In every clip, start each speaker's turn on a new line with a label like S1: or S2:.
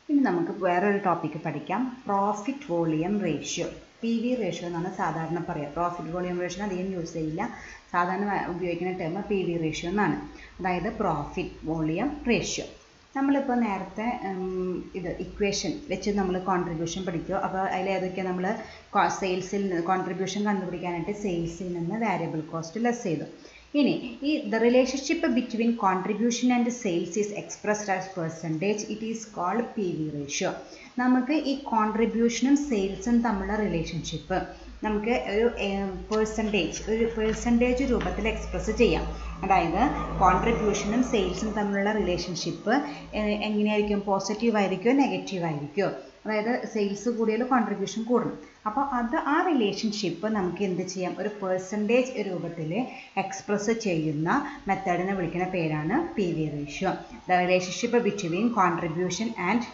S1: ഇനി നമുക്ക് വേറൊരു ടോപ്പിക്ക് പഠിക്കാം profit volume ratio P V ratio എന്നാണ് സാധാരണ പറയുക പ്രോഫിറ്റ് വോളിയം റേഷ്യോ അധികം യൂസ് ചെയ്യില്ല സാധാരണ ഉപയോഗിക്കുന്ന ടേം പി വി റേഷ്യോ എന്നാണ് അതായത് പ്രോഫിറ്റ് വോളിയം റേഷ്യോ നമ്മളിപ്പോൾ നേരത്തെ ഇത് ഇക്വേഷൻ വെച്ച് നമ്മൾ കോൺട്രിബ്യൂഷൻ പഠിക്കുക അപ്പോൾ അതിൽ ഏതൊക്കെയാണ് നമ്മൾ സെയിൽസിൽ നിന്ന് കോൺട്രിബ്യൂഷൻ കണ്ടുപിടിക്കാനായിട്ട് സെയിൽസിൽ നിന്ന് വാരിയബിൾ കോസ്റ്റ് ലെസ് ചെയ്തു ഇനി ഈ the relationship between contribution and sales is expressed as percentage it is called P V ratio നമുക്ക് ഈ കോൺട്രിബ്യൂഷനും സെയിൽസും തമ്മിലുള്ള റിലേഷൻഷിപ്പ് നമുക്ക് ഒരു പേഴ്സൻറ്റേജ് ഒരു പേഴ്സൻറ്റേജ് രൂപത്തിൽ എക്സ്പ്രസ് ചെയ്യാം അതായത് കോൺട്രിബ്യൂഷനും സെയിൽസും തമ്മിലുള്ള റിലേഷൻഷിപ്പ് എങ്ങനെയായിരിക്കും പോസിറ്റീവ് ആയിരിക്കുമോ നെഗറ്റീവ് ആയിരിക്കുമോ അതായത് സെയിൽസ് കൂടിയാൽ കോൺട്രിബ്യൂഷൻ കൂടണം അപ്പോൾ അത് ആ റിലേഷൻഷിപ്പ് നമുക്ക് എന്ത് ചെയ്യാം ഒരു പേഴ്സൻറ്റേജ് രൂപത്തിൽ എക്സ്പ്രസ് ചെയ്യുന്ന മെത്തേഡിനെ വിളിക്കുന്ന പേരാണ് P V ratio the relationship between contribution and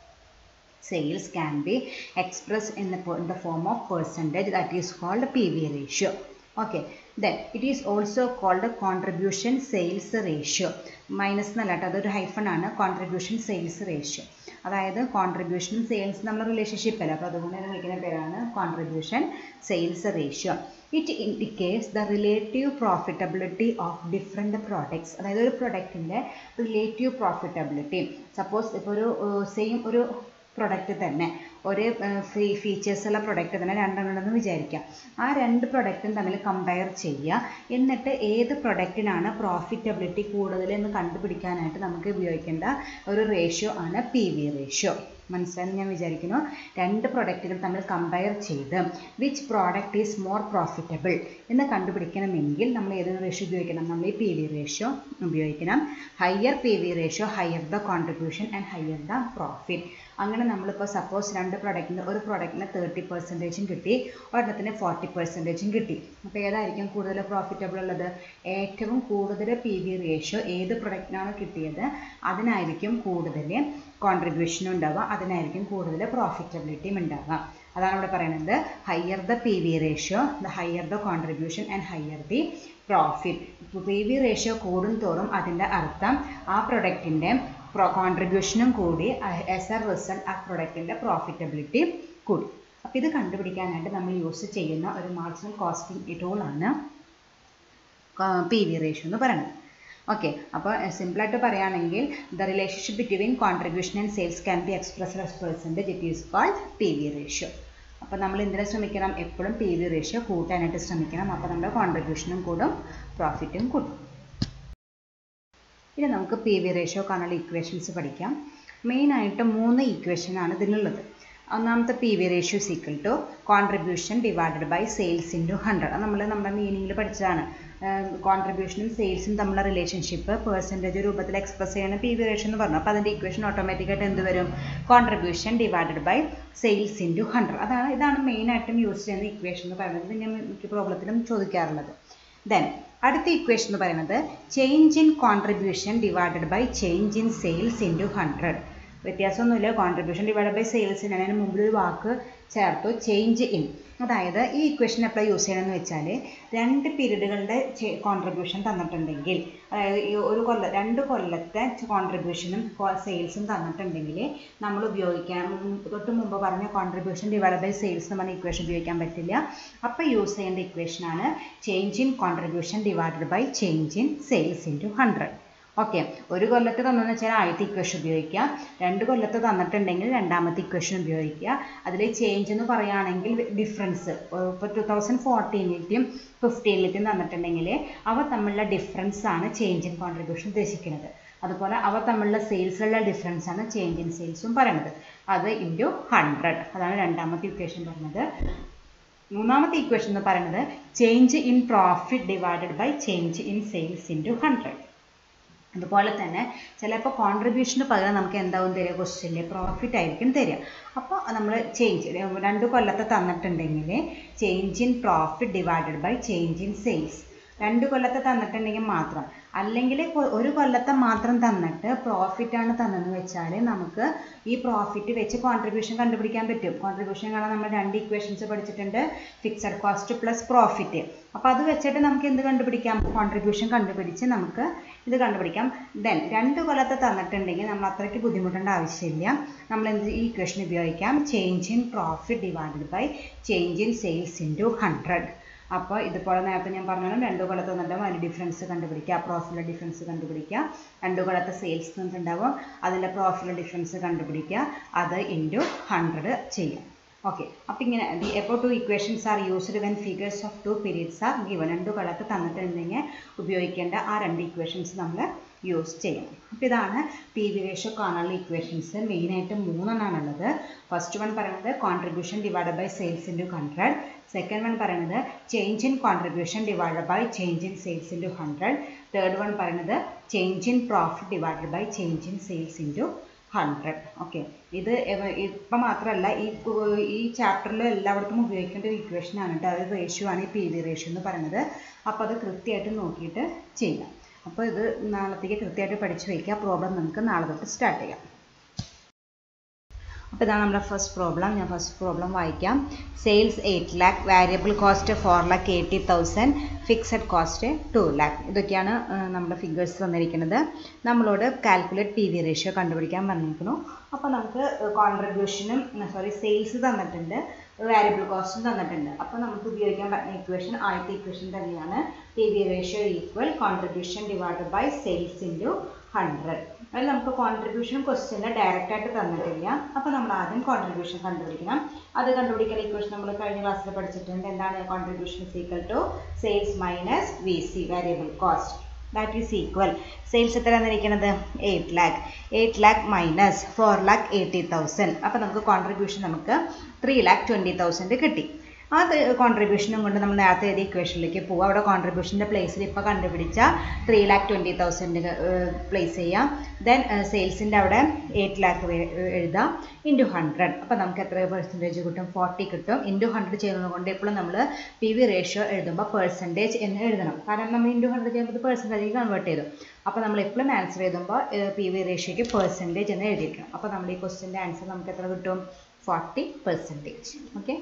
S1: sales can be expressed in the, in the form of percentage that is called PV ratio. Okay, then it is also called a contribution sales ratio. Minus എന്നല്ല അതൊരു hyphen ആണ് contribution sales ratio അതായത് കോൺട്രിബ്യൂഷനും സെയിൽസും നമ്മൾ relationship അല്ല അപ്പോൾ അതുകൊണ്ട് തന്നെ വിളിക്കുന്ന പേരാണ് contribution sales ratio it indicates the relative profitability of different products അതായത് ഒരു പ്രൊഡക്റ്റിൻ്റെ റിലേറ്റീവ് പ്രോഫിറ്റബിലിറ്റി സപ്പോസ് ഇപ്പോൾ ഒരു സെയിം ഒരു പ്രൊഡക്റ്റ് തന്നെ ഒരേ ഫീ ഫീച്ചേഴ്സുള്ള പ്രൊഡക്റ്റ് തന്നെ രണ്ടെണ്ണമെന്ന് വിചാരിക്കാം ആ രണ്ട് പ്രൊഡക്റ്റും തമ്മിൽ കമ്പയർ ചെയ്യുക എന്നിട്ട് ഏത് പ്രൊഡക്റ്റിനാണ് പ്രോഫിറ്റബിലിറ്റി കൂടുതൽ എന്ന് കണ്ടുപിടിക്കാനായിട്ട് നമുക്ക് ഉപയോഗിക്കേണ്ട ഒരു റേഷ്യോ ആണ് പി വി റേഷ്യോ മനസ്സിലായെന്ന് ഞാൻ വിചാരിക്കുന്നു രണ്ട് പ്രൊഡക്റ്റുകൾ തമ്മിൽ കമ്പയർ ചെയ്ത് which product is more profitable എന്ന് കണ്ടുപിടിക്കണമെങ്കിൽ നമ്മൾ ഏത് റേഷ്യോ ഉപയോഗിക്കണം നമ്മൾ ഈ പി വി റേഷ്യോ ഉപയോഗിക്കണം higher P V ratio higher the contribution and higher the profit അങ്ങനെ നമ്മളിപ്പോൾ സപ്പോസ് രണ്ട് പ്രൊഡക്റ്റിന് ഒരു പ്രൊഡക്റ്റിന് തേർട്ടി പെർസെൻറ്റേജും കിട്ടി ഒരെണ്ണത്തിന് ഫോർട്ടി പെർസെൻറ്റേജും കിട്ടി അപ്പോൾ ഏതായിരിക്കും കൂടുതൽ പ്രോഫിറ്റബിൾ ഉള്ളത് ഏറ്റവും കൂടുതൽ പി വി റേഷ്യോ ഏത് പ്രൊഡക്റ്റിനാണോ കിട്ടിയത് അതിനായിരിക്കും കൂടുതൽ കോൺട്രിബ്യൂഷനും ഉണ്ടാവുക അതിനായിരിക്കും കൂടുതൽ പ്രോഫിറ്റബിലിറ്റിയും ഉണ്ടാവുക അതാണ് ഇവിടെ പറയുന്നത് higher the P V ratio the higher the contribution and higher the profit P V ratio കൂടും തോറും അതിൻ്റെ അർത്ഥം ആ പ്രൊഡക്റ്റിൻ്റെ പ്രോ കോൺട്രിബ്യൂഷനും കൂടി ആസ് എ റിസൾട്ട് ആ പ്രൊഡക്റ്റിൻ്റെ പ്രോഫിറ്റബിലിറ്റി കൂടി അപ്പോൾ ഇത് കണ്ടുപിടിക്കാനായിട്ട് നമ്മൾ യൂസ് ചെയ്യുന്ന ഒരു മാർജിനൽ കോസ്റ്റിംഗ് ടൂളാണ് പി വി റേഷ്യോ എന്ന് പറയുന്നത് ഓക്കെ അപ്പോൾ സിമ്പിളായിട്ട് പറയുകയാണെങ്കിൽ the relationship between contribution and sales can be expressed as percentage it is called P V ratio അപ്പോൾ നമ്മൾ എന്തിനെ ശ്രമിക്കണം എപ്പോഴും പി വി റേഷ്യോ കൂട്ടാനായിട്ട് ശ്രമിക്കണം അപ്പോൾ നമ്മുടെ കോൺട്രിബ്യൂഷനും കൂടും പ്രോഫിറ്റും കൂടും ഇനി നമുക്ക് പി വി റേഷ്യോ കാണാനുള്ള ഇക്വേഷൻസ് പഠിക്കാം മെയിനായിട്ട് മൂന്ന് ഇക്വേഷനാണ് ഇതിനുള്ളത് ഒന്നാമത്തെ P V ratio is equal to contribution divided by sales into hundred നമ്മൾ നമ്മുടെ മീനിങ്ങിൽ പഠിച്ചതാണ് കോൺട്രിബ്യൂഷനും സെയിൽസും തമ്മിലുള്ള റിലേഷൻഷിപ്പ് പെർസെൻറ്റേജ് രൂപത്തിൽ എക്സ്പ്രസ് ചെയ്യുന്ന പി വി റേഷ്യോ എന്ന് പറഞ്ഞു അപ്പോൾ അതിൻ്റെ ഇക്വേഷൻ ഓട്ടോമാറ്റിക്കായിട്ട് എന്ത് വരും contribution divided by sales into hundred അതാണ് ഇതാണ് മെയിനായിട്ടും യൂസ് ചെയ്യുന്ന ഇക്വേഷൻ എന്ന് പറയുന്നത് ഇത് ഞാൻ മിക്ക പ്രോബ്ലത്തിലും ചോദിക്കാറുള്ളത് ദെൻ അടുത്ത ഇക്വേഷൻ എന്ന് പറയുന്നത് change in contribution divided by change in sales into hundred വ്യത്യാസമൊന്നുമില്ല കോൺട്രിബ്യൂഷൻ ഡിവൈഡ് ബൈ സെയിൽസ് ഞാൻ അതിന് മുമ്പിൽ ഒരു വാക്ക് ചേർത്തു ചേഞ്ച് ഇൻ അതായത് ഈ ഇക്വേഷൻ എപ്പോഴാണ് യൂസ് ചെയ്യണമെന്ന് വെച്ചാൽ രണ്ട് പീരീഡുകളുടെ കോൺട്രിബ്യൂഷൻ തന്നിട്ടുണ്ടെങ്കിൽ അതായത് ഈ ഒരു കൊല്ലം രണ്ട് കൊല്ലത്തെ കോൺട്രിബ്യൂഷനും സെയിൽസും തന്നിട്ടുണ്ടെങ്കിൽ നമ്മൾ ഉപയോഗിക്കാൻ തൊട്ട് മുമ്പ് പറഞ്ഞ കോൺട്രിബ്യൂഷൻ ഡിവൈഡ് ബൈ സെയിൽസ് എന്ന് പറഞ്ഞ ഇക്വേഷൻ ഉപയോഗിക്കാൻ പറ്റില്ല അപ്പോൾ യൂസ് ചെയ്യേണ്ട ഇക്വേഷനാണ് change in contribution divided by change in sales into hundred okay ഒരു കൊല്ലത്ത് തന്നെന്ന് വെച്ചാൽ ആദ്യത്തെ ഇക്വേഷൻ ഉപയോഗിക്കുക രണ്ട് കൊല്ലത്ത് തന്നിട്ടുണ്ടെങ്കിൽ രണ്ടാമത്തെ ഇക്വേഷൻ ഉപയോഗിക്കുക അതിൽ ചേഞ്ച് എന്ന് പറയുകയാണെങ്കിൽ ഡിഫറൻസ് ഇപ്പോൾ ടു തൗസൻഡ് ഫോർട്ടീനിലത്തെയും ഫിഫ്റ്റീനിലത്തെയും തന്നിട്ടുണ്ടെങ്കിൽ അവ തമ്മിലുള്ള ഡിഫറൻസ് ആണ് ചേഞ്ച് ഇൻ കോൺട്രിബ്യൂഷൻ ഉദ്ദേശിക്കുന്നത് അതുപോലെ അവ തമ്മിലുള്ള സെയിൽസിലുള്ള ഡിഫറൻസ് ആണ് ചേഞ്ച് ഇൻ സെയിൽസും പറയുന്നത് അത് ഇൻറ്റു ഹൺഡ്രഡ് അതാണ് രണ്ടാമത്തെ ഇക്വേഷൻ പറയുന്നത് മൂന്നാമത്തെ ഇക്വേഷൻ എന്ന് പറയുന്നത് change in profit divided by change in sales into hundred അതുപോലെ തന്നെ ചിലപ്പോൾ കോൺട്രിബ്യൂഷന് പകരം നമുക്ക് എന്താവും തരിക ക്വസ്റ്റ്യനിൽ പ്രോഫിറ്റ് ആയിരിക്കും തരിക അപ്പോൾ നമ്മൾ ചേഞ്ച് രണ്ട് കൊല്ലത്തെ തന്നിട്ടുണ്ടെങ്കിൽ change in profit divided by change in sales രണ്ട് കൊല്ലത്തെ തന്നിട്ടുണ്ടെങ്കിൽ മാത്രം അല്ലെങ്കിൽ ഒരു കൊല്ലത്തെ മാത്രം തന്നിട്ട് പ്രോഫിറ്റ് ആണ് തന്നെന്ന് വെച്ചാൽ നമുക്ക് ഈ പ്രോഫിറ്റ് വെച്ച് കോൺട്രിബ്യൂഷൻ കണ്ടുപിടിക്കാൻ പറ്റും കോൺട്രിബ്യൂഷൻ കാണാൻ നമ്മൾ രണ്ട് ഇക്വേഷൻസ് പഠിച്ചിട്ടുണ്ട് ഫിക്സഡ് കോസ്റ്റ് പ്ലസ് പ്രോഫിറ്റ് അപ്പോൾ അത് വെച്ചിട്ട് നമുക്ക് എന്ത് കണ്ടുപിടിക്കാം കോൺട്രിബ്യൂഷൻ കണ്ടുപിടിച്ച് നമുക്ക് ഇത് കണ്ടുപിടിക്കാം ദെൻ രണ്ട് കൊല്ലത്തെ തന്നിട്ടുണ്ടെങ്കിൽ നമ്മൾ അത്രയ്ക്ക് ബുദ്ധിമുട്ടേണ്ട ആവശ്യമില്ല നമ്മൾ എന്ത് ഈ ഇക്വേഷൻ ഉപയോഗിക്കാം change in profit divided by change in sales into hundred അപ്പോൾ ഇതുപോലെ നേരത്തെ ഞാൻ പറഞ്ഞാലും രണ്ട് കൊല്ലത്ത് തന്നിട്ടുണ്ടാവും അതിൻ്റെ ഡിഫറൻസ് കണ്ടുപിടിക്കുക പ്രോഫിറ്റിലെ ഡിഫറൻസ് കണ്ടുപിടിക്കുക രണ്ട് കൊല്ലത്തെ സെയിൽസ് തന്നിട്ടുണ്ടാവും അതിൻ്റെ പ്രോഫിറ്റിലെ ഡിഫറൻസ് കണ്ടുപിടിക്കുക അത് ഇൻറ്റു ഹൺഡ്രഡ് ചെയ്യാം ഓക്കെ അപ്പോൾ ഇങ്ങനെ the above two equations are used when figures of two periods are given രണ്ട് കൊല്ലത്ത് തന്നിട്ടുണ്ടെങ്കിൽ ഉപയോഗിക്കേണ്ട ആ രണ്ട് ഇക്വേഷൻസ് നമ്മൾ യൂസ് ചെയ്യണം അപ്പോൾ ഇതാണ് പി വി റേഷ്യോ കാണാനുള്ള ഇക്വേഷൻസ് മെയിനായിട്ട് മൂന്നെണ്ണാണുള്ളത് ഫസ്റ്റ് വൺ പറയുന്നത് contribution divide by sales into hundred second one പറയുന്നത് change in contribution divide by change in sales into hundred third one പറയുന്നത് change in profit divide by change in sales into hundred okay ഇത് ഇപ്പം മാത്രമല്ല ഈ ഈ ചാപ്റ്ററിൽ എല്ലായിടത്തും ഉപയോഗിക്കേണ്ട ഒരു ഇക്വേഷൻ ആണ് കേട്ടോ അത് റേഷ്യോ ആണ് ഈ പി വി റേഷ്യോ എന്ന് പറയുന്നത് അപ്പോൾ അത് കൃത്യമായിട്ട് നോക്കിയിട്ട് ചെയ്യാം അപ്പോൾ ഇത് നാളത്തേക്ക് കൃത്യമായിട്ട് പഠിച്ചു വയ്ക്കുക പ്രോബ്ലം നമുക്ക് നാളെ തൊട്ട് സ്റ്റാർട്ട് ചെയ്യാം അപ്പോൾ ഇതാണ് നമ്മുടെ ഫസ്റ്റ് പ്രോബ്ലം ഞാൻ ഫസ്റ്റ് പ്രോബ്ലം വായിക്കാം sales eight lakh variable cost four lakh eighty thousand fixed cost two lakh ഇതൊക്കെയാണ് നമ്മുടെ ഫിഗേഴ്സ് തന്നിരിക്കുന്നത് നമ്മളോട് കാൽക്കുലേറ്റ് പി വി റേഷ്യോ കണ്ടുപിടിക്കാൻ പറഞ്ഞിരിക്കുന്നു അപ്പോൾ നമുക്ക് കോൺട്രിബ്യൂഷനും സോറി സെയിൽസ് തന്നിട്ടുണ്ട് വാരിയബിൾ കോസ്റ്റും തന്നിട്ടുണ്ട് അപ്പോൾ നമുക്ക് ഉപയോഗിക്കാൻ പറ്റുന്ന ഇക്വേഷൻ ആദ്യത്തെ ഇക്വേഷൻ തന്നെയാണ് P V ratio equal contribution divide by sales into hundred അതിൽ നമുക്ക് കോൺട്രിബ്യൂഷൻ ക്വസ്റ്റ്യന് ഡയറക്റ്റ് ആയിട്ട് തന്നിട്ടില്ല അപ്പോൾ നമ്മൾ ആദ്യം കോൺട്രിബ്യൂഷൻ കണ്ടുപിടിക്കണം അത് കണ്ടുപിടിക്കുന്ന ഇക്വേഷൻ നമ്മൾ കഴിഞ്ഞ ക്ലാസ്സിൽ പഠിച്ചിട്ടുണ്ട് എന്താണ് contribution is equal to sales minus V C variable cost that is equal sales എത്ര തന്നിരിക്കുന്നത് eight lakh eight lakh minus four lakh eighty thousand അപ്പോൾ നമുക്ക് കോൺട്രിബ്യൂഷൻ നമുക്ക് ത്രീ ലാക്ക് ട്വൻറ്റി തൗസൻഡ് കിട്ടി ആ കോൺട്രിബ്യൂഷനും കൊണ്ട് നമ്മൾ നേരത്തെ എഴുതിയ ഇക്വേഷനിലേക്ക് പോകും അവിടെ കോൺട്രിബ്യൂഷൻ്റെ പ്ലേസിൽ ഇപ്പോൾ കണ്ടുപിടിച്ച three lakh twenty thousand place ചെയ്യാം ദെൻ സെയിൽസിൻ്റെ അവിടെ എയ്റ്റ് ലാക്ക് എഴുതാം ഇൻറ്റു ഹൺഡ്രഡ് അപ്പോൾ നമുക്ക് എത്ര പെർസെൻറ്റേജ് കിട്ടും ഫോർട്ടി കിട്ടും ഇൻറ്റു ഹൺഡ്രഡ് ചെയ്യുന്നത് കൊണ്ട് എപ്പോഴും നമ്മൾ പി വി റേഷ്യോ എഴുതുമ്പോൾ പെർസെൻറ്റേജ് എന്ന് എഴുതണം കാരണം നമ്മൾ ഇൻറ്റു ഹൺഡ്രഡ് ചെയ്യുമ്പോൾ ഇത് പെർസെൻറ്റേജ് കൺവേർട്ട് ചെയ്തു അപ്പോൾ നമ്മൾ എപ്പോഴും ആൻസർ എഴുതുമ്പോൾ പി വി റേഷ്യോയ്ക്ക് പെർസെൻറ്റേജ് എന്ന് എഴുതിയിരിക്കണം അപ്പോൾ നമ്മൾ ഈ ക്വസ്റ്റിൻ്റെ ആൻസർ നമുക്ക് എത്ര കിട്ടും forty percentage okay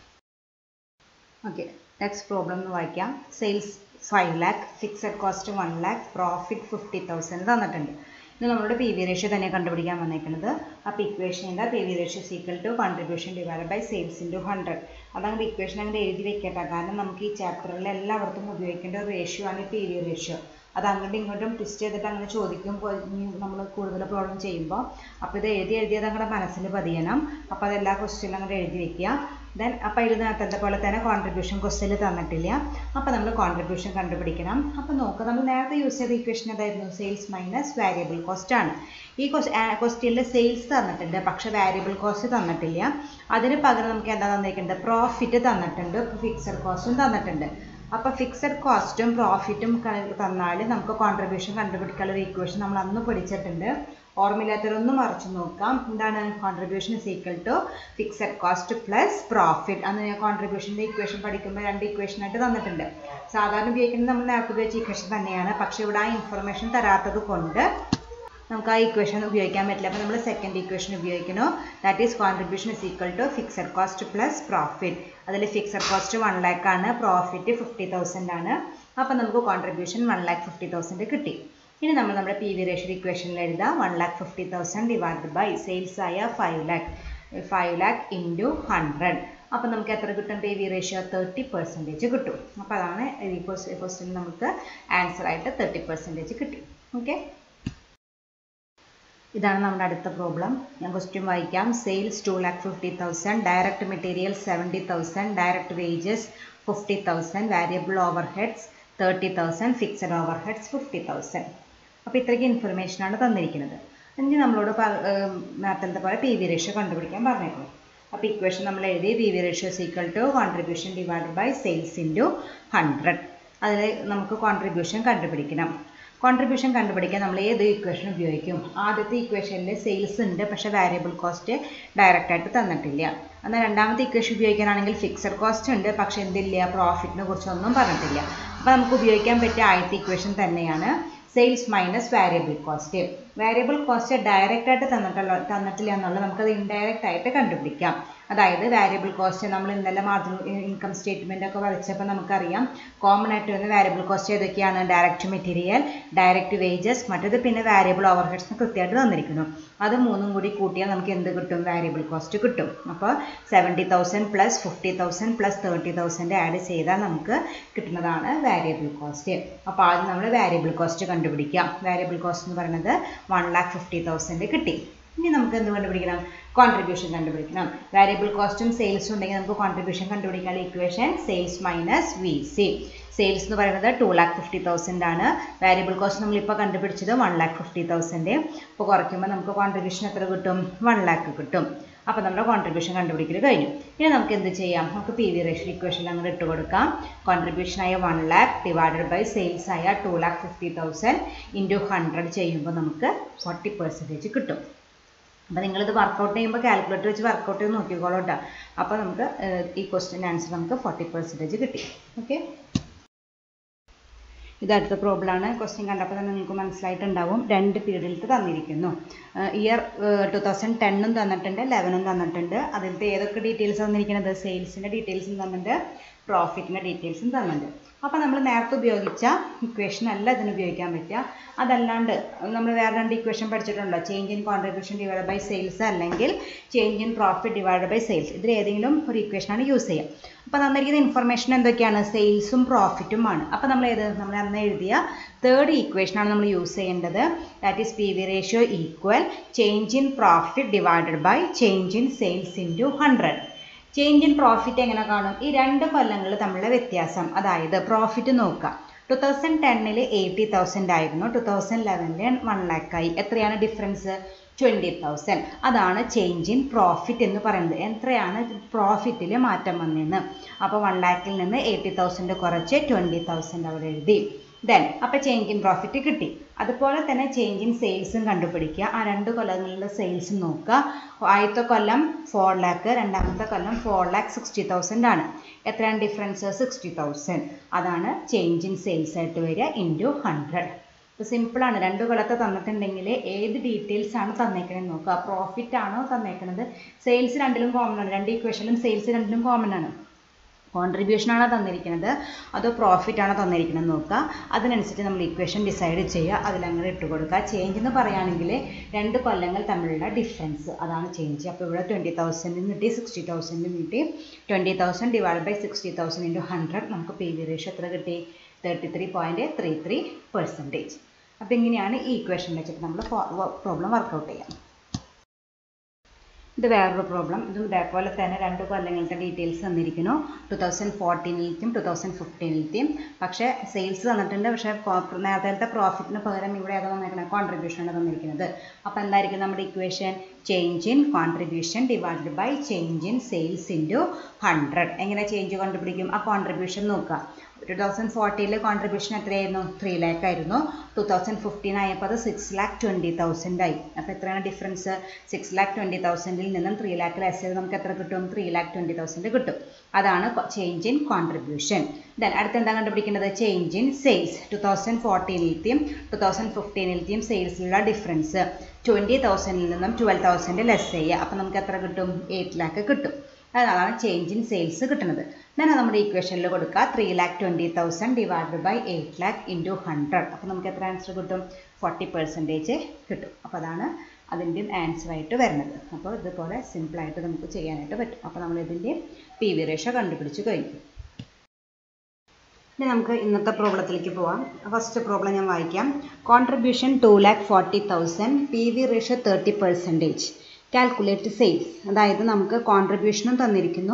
S1: okay next problem എന്ന് വായിക്കാം sales five lakh fixed cost one lakh profit fifty thousand തന്നിട്ടുണ്ട് ഇത് നമ്മുടെ പി വി റേഷ്യോ തന്നെ കണ്ടുപിടിക്കാൻ വന്നേക്കുന്നത് അപ്പോൾ ഇക്വേഷൻ എന്താ P V ratio equal to contribution divide by sales into hundred അതങ്ങനെ ഇക്വേഷൻ അങ്ങനെ എഴുതി വെക്കട്ടെ കാരണം നമുക്ക് ഈ ചാപ്റ്ററിൽ എല്ലായിടത്തും ഉപയോഗിക്കേണ്ട ഒരു റേഷ്യോ ആണ് ഈ പി വി റേഷ്യോ അത് അങ്ങോട്ടും ഇങ്ങോട്ടും ട്വിസ്റ്റ് ചെയ്തിട്ട് അങ്ങനെ ചോദിക്കും നമ്മൾ കൂടുതൽ പ്രോബ്ലം ചെയ്യുമ്പോൾ അപ്പോൾ ഇത് എഴുതി എഴുതിയത് അങ്ങടെ മനസ്സിൽ പതിയണം അപ്പോൾ അത് എല്ലാ ക്വസ്റ്റ്യനും അങ്ങോട്ട് എഴുതി വെക്കുക ദെൻ അപ്പോൾ ഇത് നേരത്തെ പോലെ തന്നെ കോൺട്രിബ്യൂഷൻ ക്വസ്റ്റ്യനിൽ തന്നിട്ടില്ല അപ്പോൾ നമ്മൾ കോൺട്രിബ്യൂഷൻ കണ്ടുപിടിക്കണം അപ്പോൾ നോക്കുക നമ്മൾ നേരത്തെ യൂസ് ചെയ്ത ഇക്വേഷൻ ഏതായിരുന്നു സെയിൽസ് മൈനസ് വാരിയബിൾ കോസ്റ്റ് ആണ് ഈ ക്വസ്റ്റ്യനിൽ സെയിൽസ് തന്നിട്ടുണ്ട് പക്ഷേ വാരിയബിൾ കോസ്റ്റ് തന്നിട്ടില്ല അതിന് പകരം നമുക്ക് എന്താ തന്നിരിക്കുന്നത് പ്രോഫിറ്റ് തന്നിട്ടുണ്ട് ഫിക്സഡ് കോസ്റ്റും തന്നിട്ടുണ്ട് അപ്പോൾ ഫിക്സഡ് കോസ്റ്റും പ്രോഫിറ്റും തന്നാൽ നമുക്ക് കോൺട്രിബ്യൂഷൻ കണ്ടുപിടിക്കാനുള്ള ഒരു ഇക്വേഷൻ നമ്മൾ അന്ന് പഠിച്ചിട്ടുണ്ട് ഓർമ്മയില്ലാത്തവരൊന്ന് മറിച്ച് നോക്കാം എന്താണ് contribution is equal to fixed cost plus profit അന്ന് ഞാൻ കോൺട്രിബ്യൂഷൻ്റെ ഇക്വേഷൻ പഠിക്കുമ്പോൾ രണ്ട് ഇക്വേഷൻ ആയിട്ട് തന്നിട്ടുണ്ട് സാധാരണ ഉപയോഗിക്കുന്നത് നമ്മൾ നേരത്തെ ഉപയോഗിച്ച ഇക്വേഷൻ തന്നെയാണ് പക്ഷേ ഇവിടെ ആ ഇൻഫർമേഷൻ തരാത്തത് കൊണ്ട് നമുക്ക് ആ ഇക്വേഷൻ ഉപയോഗിക്കാൻ പറ്റില്ല അപ്പോൾ നമ്മൾ സെക്കൻഡ് ഇക്വേഷൻ ഉപയോഗിക്കുന്നു that is contribution is equal to fixed cost plus profit അതിൽ ഫിക്സഡ് കോസ്റ്റ് വൺ ലാക്ക് ആണ് പ്രോഫിറ്റ് ഫിഫ്റ്റി തൗസൻഡ് ആണ് അപ്പോൾ നമുക്ക് contribution one lakh fifty thousand കിട്ടി ഇനി നമ്മൾ നമ്മുടെ പി വി റേഷ്യോ ഇക്വേഷനിൽ എഴുതാം one lakh fifty thousand divide by sales ആയ five lakh five lakh into hundred അപ്പോൾ നമുക്ക് എത്ര കിട്ടും P V ratio thirty percentage കിട്ടും അപ്പോൾ അതാണ് ഈ ക്വസ്റ്റ്യൻ നമുക്ക് ആൻസർ ആയിട്ട് തേർട്ടി പെർസെൻറ്റേജ് കിട്ടി ഓക്കെ ഇതാണ് നമ്മുടെ അടുത്ത പ്രോബ്ലം ഞാൻ ക്വസ്റ്റ്യൻ വായിക്കാം sales two lakh fifty thousand direct material seventy thousand direct wages fifty thousand variable overheads thirty thousand fixed overheads fifty thousand അപ്പോൾ ഇത്രയ്ക്ക് ഇൻഫർമേഷനാണ് തന്നിരിക്കുന്നത് ഇനി നമ്മളോട് നേരത്തെ പോലെ പി വി റേഷ്യോ കണ്ടുപിടിക്കാൻ പറഞ്ഞേക്കുന്നു അപ്പോൾ ഇക്വേഷൻ നമ്മൾ എഴുതി P V ratio equal to contribution divide by sales into hundred അതിൽ നമുക്ക് കോൺട്രിബ്യൂഷൻ കണ്ടുപിടിക്കണം കോൺട്രിബ്യൂഷൻ കണ്ടുപിടിക്കാൻ നമ്മൾ ഏത് ഇക്വേഷൻ ഉപയോഗിക്കും ആദ്യത്തെ ഇക്വേഷനിൽ സെയിൽസ് ഉണ്ട് പക്ഷേ വാരിയബിൾ കോസ്റ്റ് ഡയറക്റ്റ് ആയിട്ട് തന്നിട്ടില്ല എന്നാൽ രണ്ടാമത്തെ ഇക്വേഷൻ ഉപയോഗിക്കാനാണെങ്കിൽ ഫിക്സഡ് കോസ്റ്റ് ഉണ്ട് പക്ഷേ എന്തില്ല പ്രോഫിറ്റിനെ കുറിച്ചൊന്നും പറഞ്ഞിട്ടില്ല അപ്പോൾ നമുക്ക് ഉപയോഗിക്കാൻ പറ്റിയ ആദ്യത്തെ ഇക്വേഷൻ തന്നെയാണ് sales minus variable cost variable cost direct ആയിട്ട് തന്നിട്ടുള്ള തന്നിട്ടില്ല എന്നുള്ളത് നമുക്കത് ഇൻഡയറക്റ്റ് ആയിട്ട് കണ്ടുപിടിക്കാം അതായത് വാരിയബിൾ കോസ്റ്റ് നമ്മൾ ഇന്നലെ മാർജിൻ ഇൻകം സ്റ്റേറ്റ്മെൻ്റ് ഒക്കെ വരച്ചപ്പോൾ നമുക്കറിയാം കോമൺ ആയിട്ട് വരുന്ന വാരിയബിൾ കോസ്റ്റ് ഏതൊക്കെയാണ് ഡയറക്റ്റ് മെറ്റീരിയൽ ഡയറക്റ്റ് വേജസ് മറ്റേത് പിന്നെ വാരിയബിൾ ഓവർഹെഡ്സ് കൃത്യമായിട്ട് തന്നിരിക്കുന്നു അത് മൂന്നും കൂടി കൂട്ടിയാൽ നമുക്ക് എന്ത് കിട്ടും വാരിയബിൾ കോസ്റ്റ് കിട്ടും അപ്പോൾ seventy thousand plus fifty thousand plus thirty thousand add ചെയ്താൽ നമുക്ക് കിട്ടുന്നതാണ് വാരിയബിൾ കോസ്റ്റ് അപ്പോൾ ആദ്യം നമ്മൾ വാരിയബിൾ കോസ്റ്റ് കണ്ടുപിടിക്കാം വാരിയബിൾ കോസ്റ്റ് എന്ന് പറയുന്നത് വൺ ലാക്ക് ഫിഫ്റ്റി തൗസൻഡ് കിട്ടി ഇനി നമുക്ക് എന്ത് കണ്ടുപിടിക്കണം കോൺട്രിബ്യൂഷൻ കണ്ടുപിടിക്കണം വാരിയബിൾ കോസ്റ്റും സെയിൽസും ഉണ്ടെങ്കിൽ നമുക്ക് കോൺട്രിബ്യൂഷൻ കണ്ടുപിടിക്കാനുള്ള equation sales minus V C sales എന്ന് പറയുന്നത് ടു ലാക്ക് ഫിഫ്റ്റി തൗസൻഡ് ആണ് വാരിയബിൾ കോസ്റ്റ് നമ്മളിപ്പോൾ കണ്ടുപിടിച്ചത് വൺ ലാക്ക് ഫിഫ്റ്റി തൗസൻഡ് ഇപ്പോൾ കുറയ്ക്കുമ്പോൾ നമുക്ക് കോൺട്രിബ്യൂഷൻ എത്ര കിട്ടും വൺ ലാക്ക് കിട്ടും അപ്പോൾ നമ്മുടെ കോൺട്രിബ്യൂഷൻ കണ്ടുപിടിക്കൽ കഴിഞ്ഞു ഇനി നമുക്ക് എന്ത് ചെയ്യാം നമുക്ക് പി വി റേഷ്യോ ഇക്വേഷൻ അങ്ങോട്ട് ഇട്ട് കൊടുക്കാം കോൺട്രിബ്യൂഷൻ ആയ one lakh divided by sales ആയ two lakh fifty thousand into hundred ചെയ്യുമ്പോൾ നമുക്ക് ഫോർട്ടി പെർസെൻറ്റേജ് കിട്ടും അപ്പോൾ നിങ്ങളിത് വർക്കൗട്ട് ചെയ്യുമ്പോൾ കാൽക്കുലേറ്റർ വെച്ച് വർക്കൗട്ട് ചെയ്ത് നോക്കിക്കോളൂ കേട്ടോ അപ്പോൾ നമുക്ക് ഈ ക്വസ്റ്റ്യൻ ആൻസർ നമുക്ക് ഫോർട്ടി പെർസെൻറ്റേജ് കിട്ടി ഓക്കെ ഇത് അടുത്ത പ്രോബ്ലമാണ് ക്വസ്റ്റ്യൻ കണ്ടപ്പോൾ തന്നെ നിങ്ങൾക്ക് മനസ്സിലായിട്ടുണ്ടാവും രണ്ട് പീരീഡിലത്തെ തന്നിരിക്കുന്നു ഇയർ ടു തൗസൻഡ് ടെണ്ണും തന്നിട്ടുണ്ട് ലെവനും തന്നിട്ടുണ്ട് അതിലത്തെ ഏതൊക്കെ ഡീറ്റെയിൽസ് തന്നിരിക്കുന്നത് സെയിൽസിൻ്റെ ഡീറ്റെയിൽസും തന്നിട്ടുണ്ട് പ്രോഫിറ്റിൻ്റെ ഡീറ്റെയിൽസും തന്നിട്ടുണ്ട് അപ്പോൾ നമ്മൾ നേരത്തെ ഉപയോഗിച്ച ഇക്വേഷൻ അല്ല ഇതിന് ഉപയോഗിക്കാൻ പറ്റുക അതല്ലാണ്ട് നമ്മൾ വേറെ രണ്ട് ഇക്വേഷൻ പഠിച്ചിട്ടുണ്ടല്ലോ change in contribution divide by sales അല്ലെങ്കിൽ change in profit divide by sales ഇതിൽ ഏതെങ്കിലും ഒരു ഇക്വേഷനാണ് യൂസ് ചെയ്യുക അപ്പോൾ തന്നിരിക്കുന്ന ഇൻഫർമേഷൻ എന്തൊക്കെയാണ് സെയിൽസും പ്രോഫിറ്റും ആണ് അപ്പോൾ നമ്മൾ ഏത് നമ്മൾ അന്ന് എഴുതിയ തേർഡ് ഇക്വേഷനാണ് നമ്മൾ യൂസ് ചെയ്യേണ്ടത് that is P V ratio equal change in profit divided by change in sales into hundred change in profit എങ്ങനെ കാണും ഈ രണ്ട് കൊല്ലങ്ങൾ തമ്മിലുള്ള വ്യത്യാസം അതായത് പ്രോഫിറ്റ് നോക്കുക ടു തൗസൻഡ് ടെന്നിൽ എയ്റ്റി തൗസൻഡ് ആയിരുന്നു ടു തൗസൻഡ് ലെവനിൽ വൺ ലാക്കായി എത്രയാണ് ഡിഫറൻസ് ട്വൻറ്റി തൗസൻഡ് അതാണ് ചേഞ്ച് ഇൻ പ്രോഫിറ്റ് എന്ന് പറയുന്നത് എത്രയാണ് പ്രോഫിറ്റിൽ മാറ്റം വന്നതെന്ന് അപ്പോൾ വൺ ലാക്കിൽ നിന്ന് എയ്റ്റി തൗസൻഡ് കുറച്ച് ട്വൻറ്റി തൗസൻഡ് അവിടെ എഴുതി ദെൻ അപ്പോൾ ചേഞ്ച് ഇൻ പ്രോഫിറ്റ് കിട്ടി അതുപോലെ തന്നെ ചേഞ്ച് ഇൻ സെയിൽസും കണ്ടുപിടിക്കുക ആ രണ്ട് കൊല്ലങ്ങളിലെ സെയിൽസ് നോക്കുക ആദ്യത്തെ കൊല്ലം ഫോർ ലാക്ക് രണ്ടാമത്തെ കൊല്ലം ഫോർ ലാക്ക് സിക്സ്റ്റി തൗസൻഡ് ആണ് എത്രയാണ് ഡിഫറൻസ് സിക്സ്റ്റി തൗസൻഡ് അതാണ് ചേഞ്ച് ഇൻ സെയിൽസ് ആയിട്ട് വരിക ഇൻറ്റു ഹൺഡ്രഡ് ഇപ്പോൾ സിമ്പിളാണ് രണ്ട് കൊല്ലത്തെ തന്നിട്ടുണ്ടെങ്കിൽ ഏത് ഡീറ്റെയിൽസ് ആണ് തന്നേക്കണത് നോക്കുക പ്രോഫിറ്റ് ആണോ തന്നേക്കണത് സെയിൽസ് രണ്ടിലും കോമൺ ആണ് രണ്ട് ഇക്വേഷനിലും സെയിൽസ് രണ്ടിലും കോമൺ ആണ് കോൺട്രിബ്യൂഷൻ ആണോ തന്നിരിക്കുന്നത് അതോ പ്രോഫിറ്റ് ആണോ തന്നിരിക്കുന്നത് നോക്കുക അതിനനുസരിച്ച് നമ്മൾ ഇക്വേഷൻ ഡിസൈഡ് ചെയ്യുക അതിലങ്ങനെ ഇട്ട് കൊടുക്കുക ചേഞ്ച് എന്ന് പറയുകയാണെങ്കിൽ രണ്ട് കൊല്ലങ്ങൾ തമ്മിലുള്ള ഡിഫറൻസ് അതാണ് ചേഞ്ച് അപ്പോൾ ഇവിടെ ട്വൻറ്റി തൗസൻഡിൽ കിട്ടി സിക്സ്റ്റി തൗസൻഡിൽ കിട്ടി twenty thousand divide by sixty thousand into hundred നമുക്ക് പി വി റേഷ്യോ എത്ര കിട്ടി thirty three point three three percentage അപ്പോൾ ഇങ്ങനെയാണ് ഈ ഇക്വേഷൻ വെച്ചിട്ട് നമ്മൾ പ്രോബ്ലം വർക്കൗട്ട് ചെയ്യാം ഇത് വേറൊരു പ്രോബ്ലം ഇതും ഇതേപോലെ തന്നെ രണ്ട് കൊല്ലങ്ങളുടെ ഡീറ്റെയിൽസ് തന്നിരിക്കുന്നു ടു തൗസൻഡ് ഫോർട്ടീനിലത്തെയും ടു തൗസൻഡ് ഫിഫ്റ്റീനിലത്തെയും പക്ഷേ സെയിൽസ് തന്നിട്ടുണ്ട് പക്ഷേ നേരത്തെ പ്രോഫിറ്റിന് പകരം ഇവിടെ ഏതാ തന്നിരിക്കുന്നത് കോൺട്രിബ്യൂഷനാണ് തന്നിരിക്കുന്നത് അപ്പോൾ എന്തായിരിക്കും നമ്മുടെ equation change in contribution divided by change in sales into hundred എങ്ങനെ ചേഞ്ച് കണ്ടുപിടിക്കും ആ കോൺട്രിബ്യൂഷൻ നോക്കുക ടു തൗസൻഡ് ഫോർട്ടീനിൽ കോൺട്രിബ്യൂഷൻ എത്രയായിരുന്നു ത്രീ ലാക്ക് ആയിരുന്നു ടു തൗസൻഡ് ഫിഫ്റ്റീൻ ആയപ്പോൾ അത് സിക്സ് ലാക്ക് ട്വൻറ്റി തൗസൻഡ് ആയി അപ്പോൾ എത്രയാണ് ഡിഫറൻസ് സിക്സ് ലാക്ക് ട്വൻറ്റി തൗസൻഡിൽ നിന്നും ത്രീ ലാക്ക് ലെസ് ചെയ്ത് നമുക്ക് എത്ര കിട്ടും ത്രീ ലാക്ക് ട്വൻറ്റി തൗസൻഡ് കിട്ടും അതാണ് ചേഞ്ച് ഇൻ കോൺട്രിബ്യൂഷൻ ദെൻ അടുത്ത് എന്താ കണ്ടുപിടിക്കേണ്ടത് change in sales two thousand ഫോർട്ടീനിലത്തെയും ടു തൗസൻഡ് ഫിഫ്റ്റീനിലത്തെയും സെയിൽസിലുള്ള ഡിഫറൻസ് ട്വൻറ്റി തൗസൻഡിൽ നിന്നും ട്വൽവ് തൗസൻഡ് ലെസ് ചെയ്യുക അപ്പോൾ നമുക്ക് എത്ര കിട്ടും എയ്റ്റ് ലാക്ക് കിട്ടും അതാണ് ചേഞ്ച് ഇൻ സെയിൽസ് കിട്ടുന്നത് then നമ്മുടെ ഇക്വേഷനിൽ കൊടുക്കുക three lakh twenty thousand divide by eight lakh into hundred അപ്പോൾ നമുക്ക് എത്ര ആൻസർ കിട്ടും ഫോർട്ടി പെർസെൻറ്റേജ് കിട്ടും അപ്പോൾ അതാണ് അതിൻ്റെയും ആൻസർ ആയിട്ട് വരുന്നത് അപ്പോൾ ഇതുപോലെ സിമ്പിളായിട്ട് നമുക്ക് ചെയ്യാനായിട്ട് പറ്റും അപ്പോൾ നമ്മൾ ഇതിൻ്റെ പി വി റേഷ്യോ കണ്ടുപിടിച്ച് കഴിഞ്ഞു ഇനി നമുക്ക് ഇന്നത്തെ പ്രോബ്ലത്തിലേക്ക് പോവാം ഫസ്റ്റ് പ്രോബ്ലം ഞാൻ വായിക്കാം contribution two lakh forty thousand P V ratio thirty percentage calculate sales അതായത് നമുക്ക് കോൺട്രിബ്യൂഷനും തന്നിരിക്കുന്നു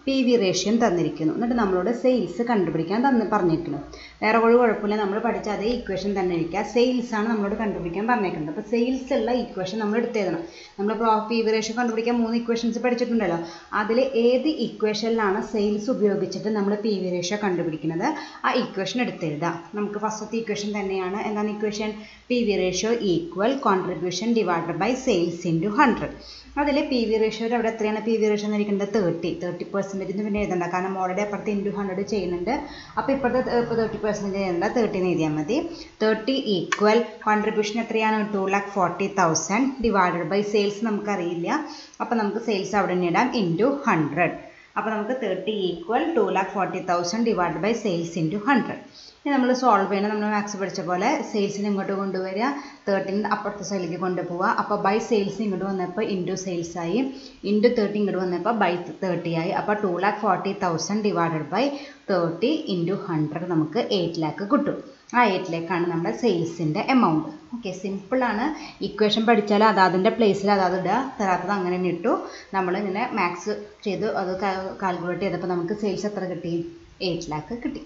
S1: പി വി റേഷ്യം തന്നിരിക്കുന്നു എന്നിട്ട് നമ്മളോട് സെയിൽസ് കണ്ടുപിടിക്കാൻ തന്ന് പറഞ്ഞിരിക്കുന്നു വേറെ ഒരു കുഴപ്പമില്ല നമ്മൾ പഠിച്ച അതേ ഇക്വേഷൻ തന്നെ ഇരിക്കുക സെയിൽസ് ആണ് നമ്മളോട് കണ്ടുപിടിക്കാൻ പറഞ്ഞേക്കുന്നത് അപ്പോൾ സെയിൽസ് ഉള്ള ഇക്വേഷൻ നമ്മൾ എടുത്തെഴുതണം നമ്മൾ പി വി റേഷ്യോ കണ്ടുപിടിക്കാൻ മൂന്ന് ഇക്വേഷൻസ് പഠിച്ചിട്ടുണ്ടല്ലോ അതിൽ ഏത് ഇക്വേഷനിലാണ് സെയിൽസ് ഉപയോഗിച്ചിട്ട് നമ്മൾ പി വി റേഷ്യോ കണ്ടുപിടിക്കുന്നത് ആ ഇക്വേഷൻ എടുത്തെഴുതാം നമുക്ക് ഫസ്റ്റത്തെ ഇക്വേഷൻ തന്നെയാണ് എന്താണ് equation P V ratio equal contribution divided by sales into hundred അതിൽ പി വി റേഷ്യോയുടെ അവിടെ എത്രയാണ് പി വി റേഷ്യോ എന്നിരിക്കുന്നത് തേർട്ടി തേർട്ടി പെർസെൻറ്റേജ് പിന്നെ എഴുതണ്ട കാരണം മോളുടെ അപ്പുറത്ത് ഇൻറ്റു ഹൺഡ്രഡ് ചെയ്യുന്നുണ്ട് അപ്പോൾ ഇപ്പോഴത്തെ ഇപ്പോൾ തേർട്ടി പെർസെൻറ്റേജ് എഴുതണ്ട തേർട്ടി എന്ന് എഴുതിയാൽ മതി തേർട്ടി ഈക്വൽ കോൺട്രിബ്യൂഷൻ എത്രയാണ് two lakh forty thousand divided by sales നമുക്കറിയില്ല അപ്പോൾ നമുക്ക് സെയിൽസ് അവിടെ തന്നെ ഇടാം ഇൻറ്റു ഹൺഡ്രഡ് അപ്പോൾ നമുക്ക് thirty equal two lakh forty thousand divide by sales into hundred ഇനി നമ്മൾ സോൾവ് ചെയ്യണം നമ്മൾ മാത്സ് പഠിച്ച പോലെ സെയിൽസിന് ഇങ്ങോട്ട് കൊണ്ടുവരിക തേർട്ടീൻ അപ്പുറത്തെ സൈഡിലേക്ക് കൊണ്ടുപോവുക അപ്പോൾ ബൈ സെയിൽസ് ഇങ്ങോട്ട് വന്നപ്പോൾ ഇൻറ്റു സെയിൽസ് ആയി ഇൻറ്റു തേർട്ടി ഇങ്ങോട്ട് വന്നപ്പോൾ ബൈ തേർട്ടി ആയി അപ്പോൾ two lakh forty thousand divided by thirty into hundred നമുക്ക് എയ്റ്റ് ലാക്ക് കിട്ടും ആ എയ്റ്റിലേക്കാണ് നമ്മുടെ സെയിൽസിൻ്റെ എമൗണ്ട് ഓക്കെ സിമ്പിളാണ് ഇക്വേഷൻ പഠിച്ചാൽ അത് അതിൻ്റെ പ്ലേസിൽ അതാത് ഇടുക തരാത്തത് അങ്ങനെ തന്നെ ഇട്ടു നമ്മളിങ്ങനെ മാത്സ് ചെയ്ത് അത് കാൽക്കുലേറ്റ് ചെയ്തപ്പോൾ നമുക്ക് സെയിൽസ് എത്ര കിട്ടി എയ്റ്റ് ലാക്ക് കിട്ടി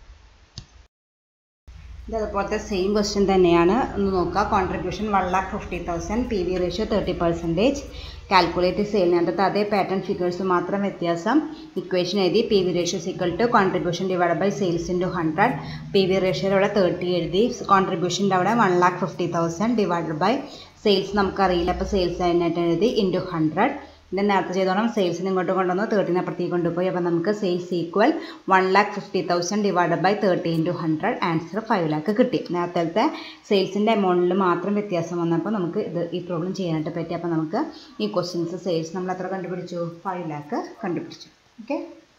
S1: ഇത് അതുപോലത്തെ സെയിം ക്വസ്റ്റ്യൻ തന്നെയാണ് ഒന്ന് നോക്കുക contribution one lakh fifty thousand P V ratio thirty percentage calculate ചെയ്യുന്നതിൻ്റെ അതേ പാറ്റേൺ ഫിഗേഴ്സ് മാത്രം വ്യത്യാസം ഇക്വേഷൻ എഴുതി P V ratio is equal to contribution divide by sales into hundred P V റേഷ്യോയുടെ അവിടെ തേർട്ടി എഴുതി കോൺട്രിബ്യൂഷൻ്റെ അവിടെ one lakh fifty thousand divide by sales നമുക്കറിയില്ല അപ്പോൾ സെയിൽസ് അതിനായിട്ട് എഴുതി ഇൻറ്റു ഹൺഡ്രഡ് പിന്നെ നേരത്തെ ചെയ്തോണം സെയിൽസിന് ഇങ്ങോട്ട് കൊണ്ടുവന്ന് തേർട്ടീന് അപ്പുറത്തേക്ക് കൊണ്ടുപോയി അപ്പോൾ നമുക്ക് sales equal one lakh fifty thousand divide by thirty into hundred answer five lakh കിട്ടി നേരത്തെ സെയിൽസിൻ്റെ എമൗണ്ടിൽ മാത്രം വ്യത്യാസം വന്നപ്പോൾ നമുക്ക് ഇത് ഈ പ്രോബ്ലം ചെയ്യാനായിട്ട് പറ്റി അപ്പോൾ നമുക്ക് ഈ ക്വസ്റ്റ്യൻസ് സെയിൽസ് നമ്മൾ എത്ര കണ്ടുപിടിച്ചു ഫൈവ് ലാക്ക് കണ്ടുപിടിച്ചു ഓക്കെ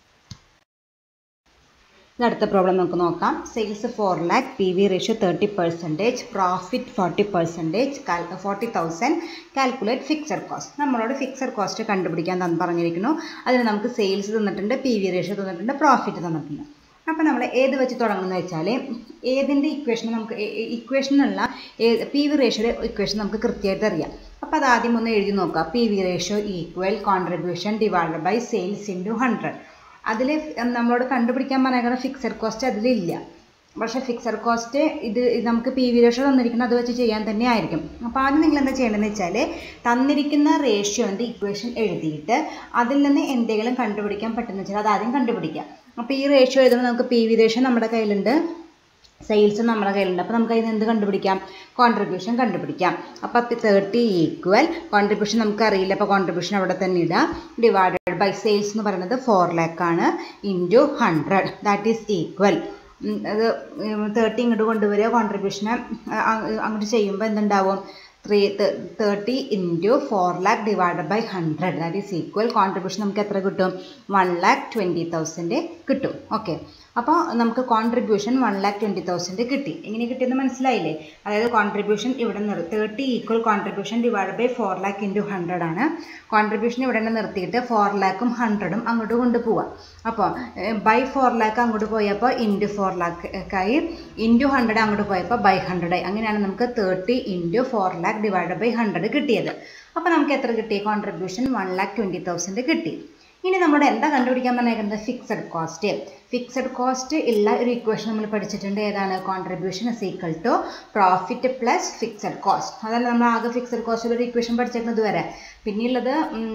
S1: അടുത്ത പ്രോബ്ലം നമുക്ക് നോക്കാം sales four lakh P V ratio thirty percentage profit forty percentage forty thousand calculate fixed cost നമ്മളോട് ഫിക്സഡ് കോസ്റ്റ് കണ്ടുപിടിക്കാൻ തന്ന് പറഞ്ഞിരിക്കുന്നു അതിന് നമുക്ക് സെയിൽസ് തന്നിട്ടുണ്ട് പി വി റേഷ്യോ തന്നിട്ടുണ്ട് പ്രോഫിറ്റ് തന്നിട്ടുണ്ട് അപ്പോൾ നമ്മൾ ഏത് വെച്ച് തുടങ്ങുന്നത് വെച്ചാൽ ഏതിൻ്റെ ഇക്വേഷൻ നമുക്ക് ഇക്വേഷനുള്ള പി വി റേഷ്യോയുടെ ഇക്വേഷൻ നമുക്ക് കൃത്യമായിട്ട് അറിയാം അപ്പോൾ അത് ആദ്യം ഒന്ന് എഴുതി നോക്കാം P V ratio equal contribution divide by sales into hundred അതിൽ നമ്മളോട് കണ്ടുപിടിക്കാൻ പറഞ്ഞേക്കുന്ന ഫിക്സഡ് കോസ്റ്റ് അതിലില്ല പക്ഷേ ഫിക്സഡ് കോസ്റ്റ് ഇത് നമുക്ക് പി വി റേഷ്യോ തന്നിരിക്കുന്നത് അത് വെച്ച് ചെയ്യാൻ തന്നെ ആയിരിക്കും അപ്പോൾ ആദ്യം നിങ്ങൾ എന്താ ചെയ്യേണ്ടതെന്ന് വെച്ചാൽ തന്നിരിക്കുന്ന റേഷ്യോൻ്റെ ഇക്വേഷൻ എഴുതിയിട്ട് അതിൽ നിന്ന് എന്തെങ്കിലും കണ്ടുപിടിക്കാൻ പറ്റുന്ന വെച്ചാൽ അത് ആദ്യം കണ്ടുപിടിക്കാം അപ്പോൾ ഈ റേഷ്യോ എഴുതുമ്പോൾ നമുക്ക് പി വി റേഷ്യോ നമ്മുടെ കയ്യിലുണ്ട് സെയിൽസ് നമ്മുടെ കയ്യിലുണ്ട് അപ്പോൾ നമുക്ക് അതിന് എന്ത് കണ്ടുപിടിക്കാം കോൺട്രിബ്യൂഷൻ കണ്ടുപിടിക്കാം അപ്പോൾ തേർട്ടി ഈക്വൽ കോൺട്രിബ്യൂഷൻ നമുക്ക് അറിയില്ല അപ്പോൾ കോൺട്രിബ്യൂഷൻ അവിടെ തന്നെ ഇടാം ഡിവൈഡഡ് ബൈ സെയിൽസ് എന്ന് പറയുന്നത് ഫോർ ലാക്കാണ് into hundred that is equal അത് തേർട്ടി ഇങ്ങോട്ട് കൊണ്ടുവരിക കോൺട്രിബ്യൂഷനെ അങ്ങോട്ട് ചെയ്യുമ്പോൾ എന്തുണ്ടാവും three thirty into four lakh divided by hundred that is equal contribution നമുക്ക് എത്ര കിട്ടും വൺ ലാക്ക് ട്വൻറ്റി തൗസൻഡ് കിട്ടും ഓക്കെ അപ്പോൾ നമുക്ക് contribution one lakh twenty thousand കിട്ടി എങ്ങനെ കിട്ടിയെന്ന് മനസ്സിലായില്ലേ അതായത് കോൺട്രിബ്യൂഷൻ ഇവിടെ നിർ thirty equal contribution divide by four lakh into hundred ആണ് കോൺട്രിബ്യൂഷൻ ഇവിടെ നിന്ന് നിർത്തിയിട്ട് ഫോർ ലാക്കും ഹൺഡ്രഡും അങ്ങോട്ട് കൊണ്ടുപോവാം അപ്പോൾ ബൈ ഫോർ ലാക്ക് അങ്ങോട്ട് പോയപ്പോൾ ഇൻറ്റു ഫോർ ലാക്കായി ഇൻറ്റു ഹൺഡ്രഡ് അങ്ങോട്ട് പോയപ്പോൾ ബൈ ഹൺഡ്രഡ് ആയി അങ്ങനെയാണ് നമുക്ക് thirty into four lakh divide by hundred കിട്ടിയത് അപ്പോൾ നമുക്ക് എത്ര കിട്ടി contribution one lakh twenty thousand കിട്ടി ഇനി നമ്മുടെ എന്താ കണ്ടുപിടിക്കാൻ പറഞ്ഞേക്കുന്നത് ഫിക്സഡ് കോസ്റ്റ് ഫിക്സഡ് കോസ്റ്റ് ഉള്ള ഒരു ഇക്വേഷൻ നമ്മൾ പഠിച്ചിട്ടുണ്ട് ഏതാണ് contribution is equal to profit plus fixed cost അതല്ല നമ്മൾ ആകെ ഫിക്സഡ് കോസ്റ്റിൽ ഒരു ഇക്വേഷൻ പഠിച്ചേക്കുന്നത് വരെ പിന്നെയുള്ളത്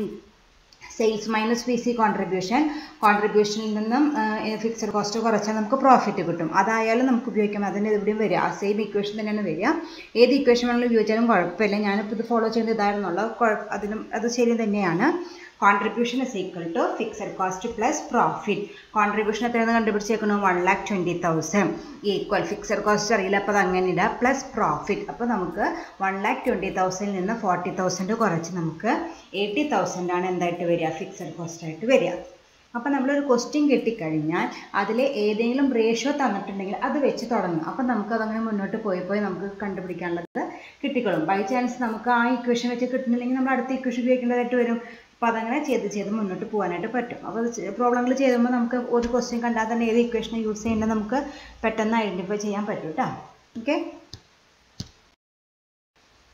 S1: sales minus P C contribution കോൺട്രിബ്യൂഷനിൽ നിന്നും ഫിക്സഡ് കോസ്റ്റ് കുറച്ചാൽ നമുക്ക് പ്രോഫിറ്റ് കിട്ടും അതായാലും നമുക്ക് ഉപയോഗിക്കാം അതിൻ്റെ ഇവിടെയും വരിക ആ സെയിം ഇക്വേഷൻ തന്നെയാണ് വരിക ഏത് ഇക്വേഷൻ വേണമെങ്കിലും ഉപയോഗിച്ചാലും കുഴപ്പമില്ല ഞാനിപ്പോൾ ഇത് ഫോളോ ചെയ്യുന്നത് ഇതായിരുന്നുള്ള അതിനും അത് ശരി തന്നെയാണ് contribution is equal to fixed cost plus profit contribution എത്രയാണ് കണ്ടുപിടിച്ചേക്കുന്നു one lakh twenty thousand equal fixed cost അറിയില്ല അപ്പോൾ അത് അങ്ങനെ ഇടാം പ്ലസ് പ്രോഫിറ്റ് അപ്പോൾ നമുക്ക് വൺ ലാക്ക് ട്വൻറ്റി തൗസൻഡിൽ നിന്ന് ഫോർട്ടി തൗസൻഡ് കുറച്ച് നമുക്ക് എയ്റ്റി തൗസൻഡ് ആണ് എന്തായിട്ട് വരിക ഫിക്സഡ് കോസ്റ്റ് ആയിട്ട് വരിക അപ്പോൾ നമ്മളൊരു ക്വസ്റ്റ്യൻ കിട്ടിക്കഴിഞ്ഞാൽ അതിൽ ഏതെങ്കിലും റേഷ്യോ തന്നിട്ടുണ്ടെങ്കിൽ അത് വെച്ച് തുടങ്ങും അപ്പോൾ നമുക്ക് അതങ്ങനെ മുന്നോട്ട് പോയി പോയി നമുക്ക് കണ്ടുപിടിക്കാനുള്ളത് കിട്ടിക്കോളും ബൈ ചാൻസ് നമുക്ക് ആ ഇക്വേഷൻ വെച്ച് കിട്ടുന്നില്ലെങ്കിൽ നമ്മൾ അടുത്ത ഇക്വേഷൻ ഉപയോഗിക്കേണ്ടതായിട്ട് വരും അപ്പോൾ അതങ്ങനെ ചെയ്ത് ചെയ്ത് മുന്നോട്ട് പോകാനായിട്ട് പറ്റും അപ്പോൾ പ്രോബ്ലങ്ങൾ ചെയ്യുമ്പോൾ നമുക്ക് ഒരു ക്വസ്റ്റ്യൻ കണ്ടാൽ തന്നെ ഏത് ഇക്വേഷൻ യൂസ് ചെയ്യേണ്ടത് നമുക്ക് പെട്ടെന്ന് ഐഡൻറ്റിഫൈ ചെയ്യാൻ പറ്റും കേട്ടോ ഓക്കെ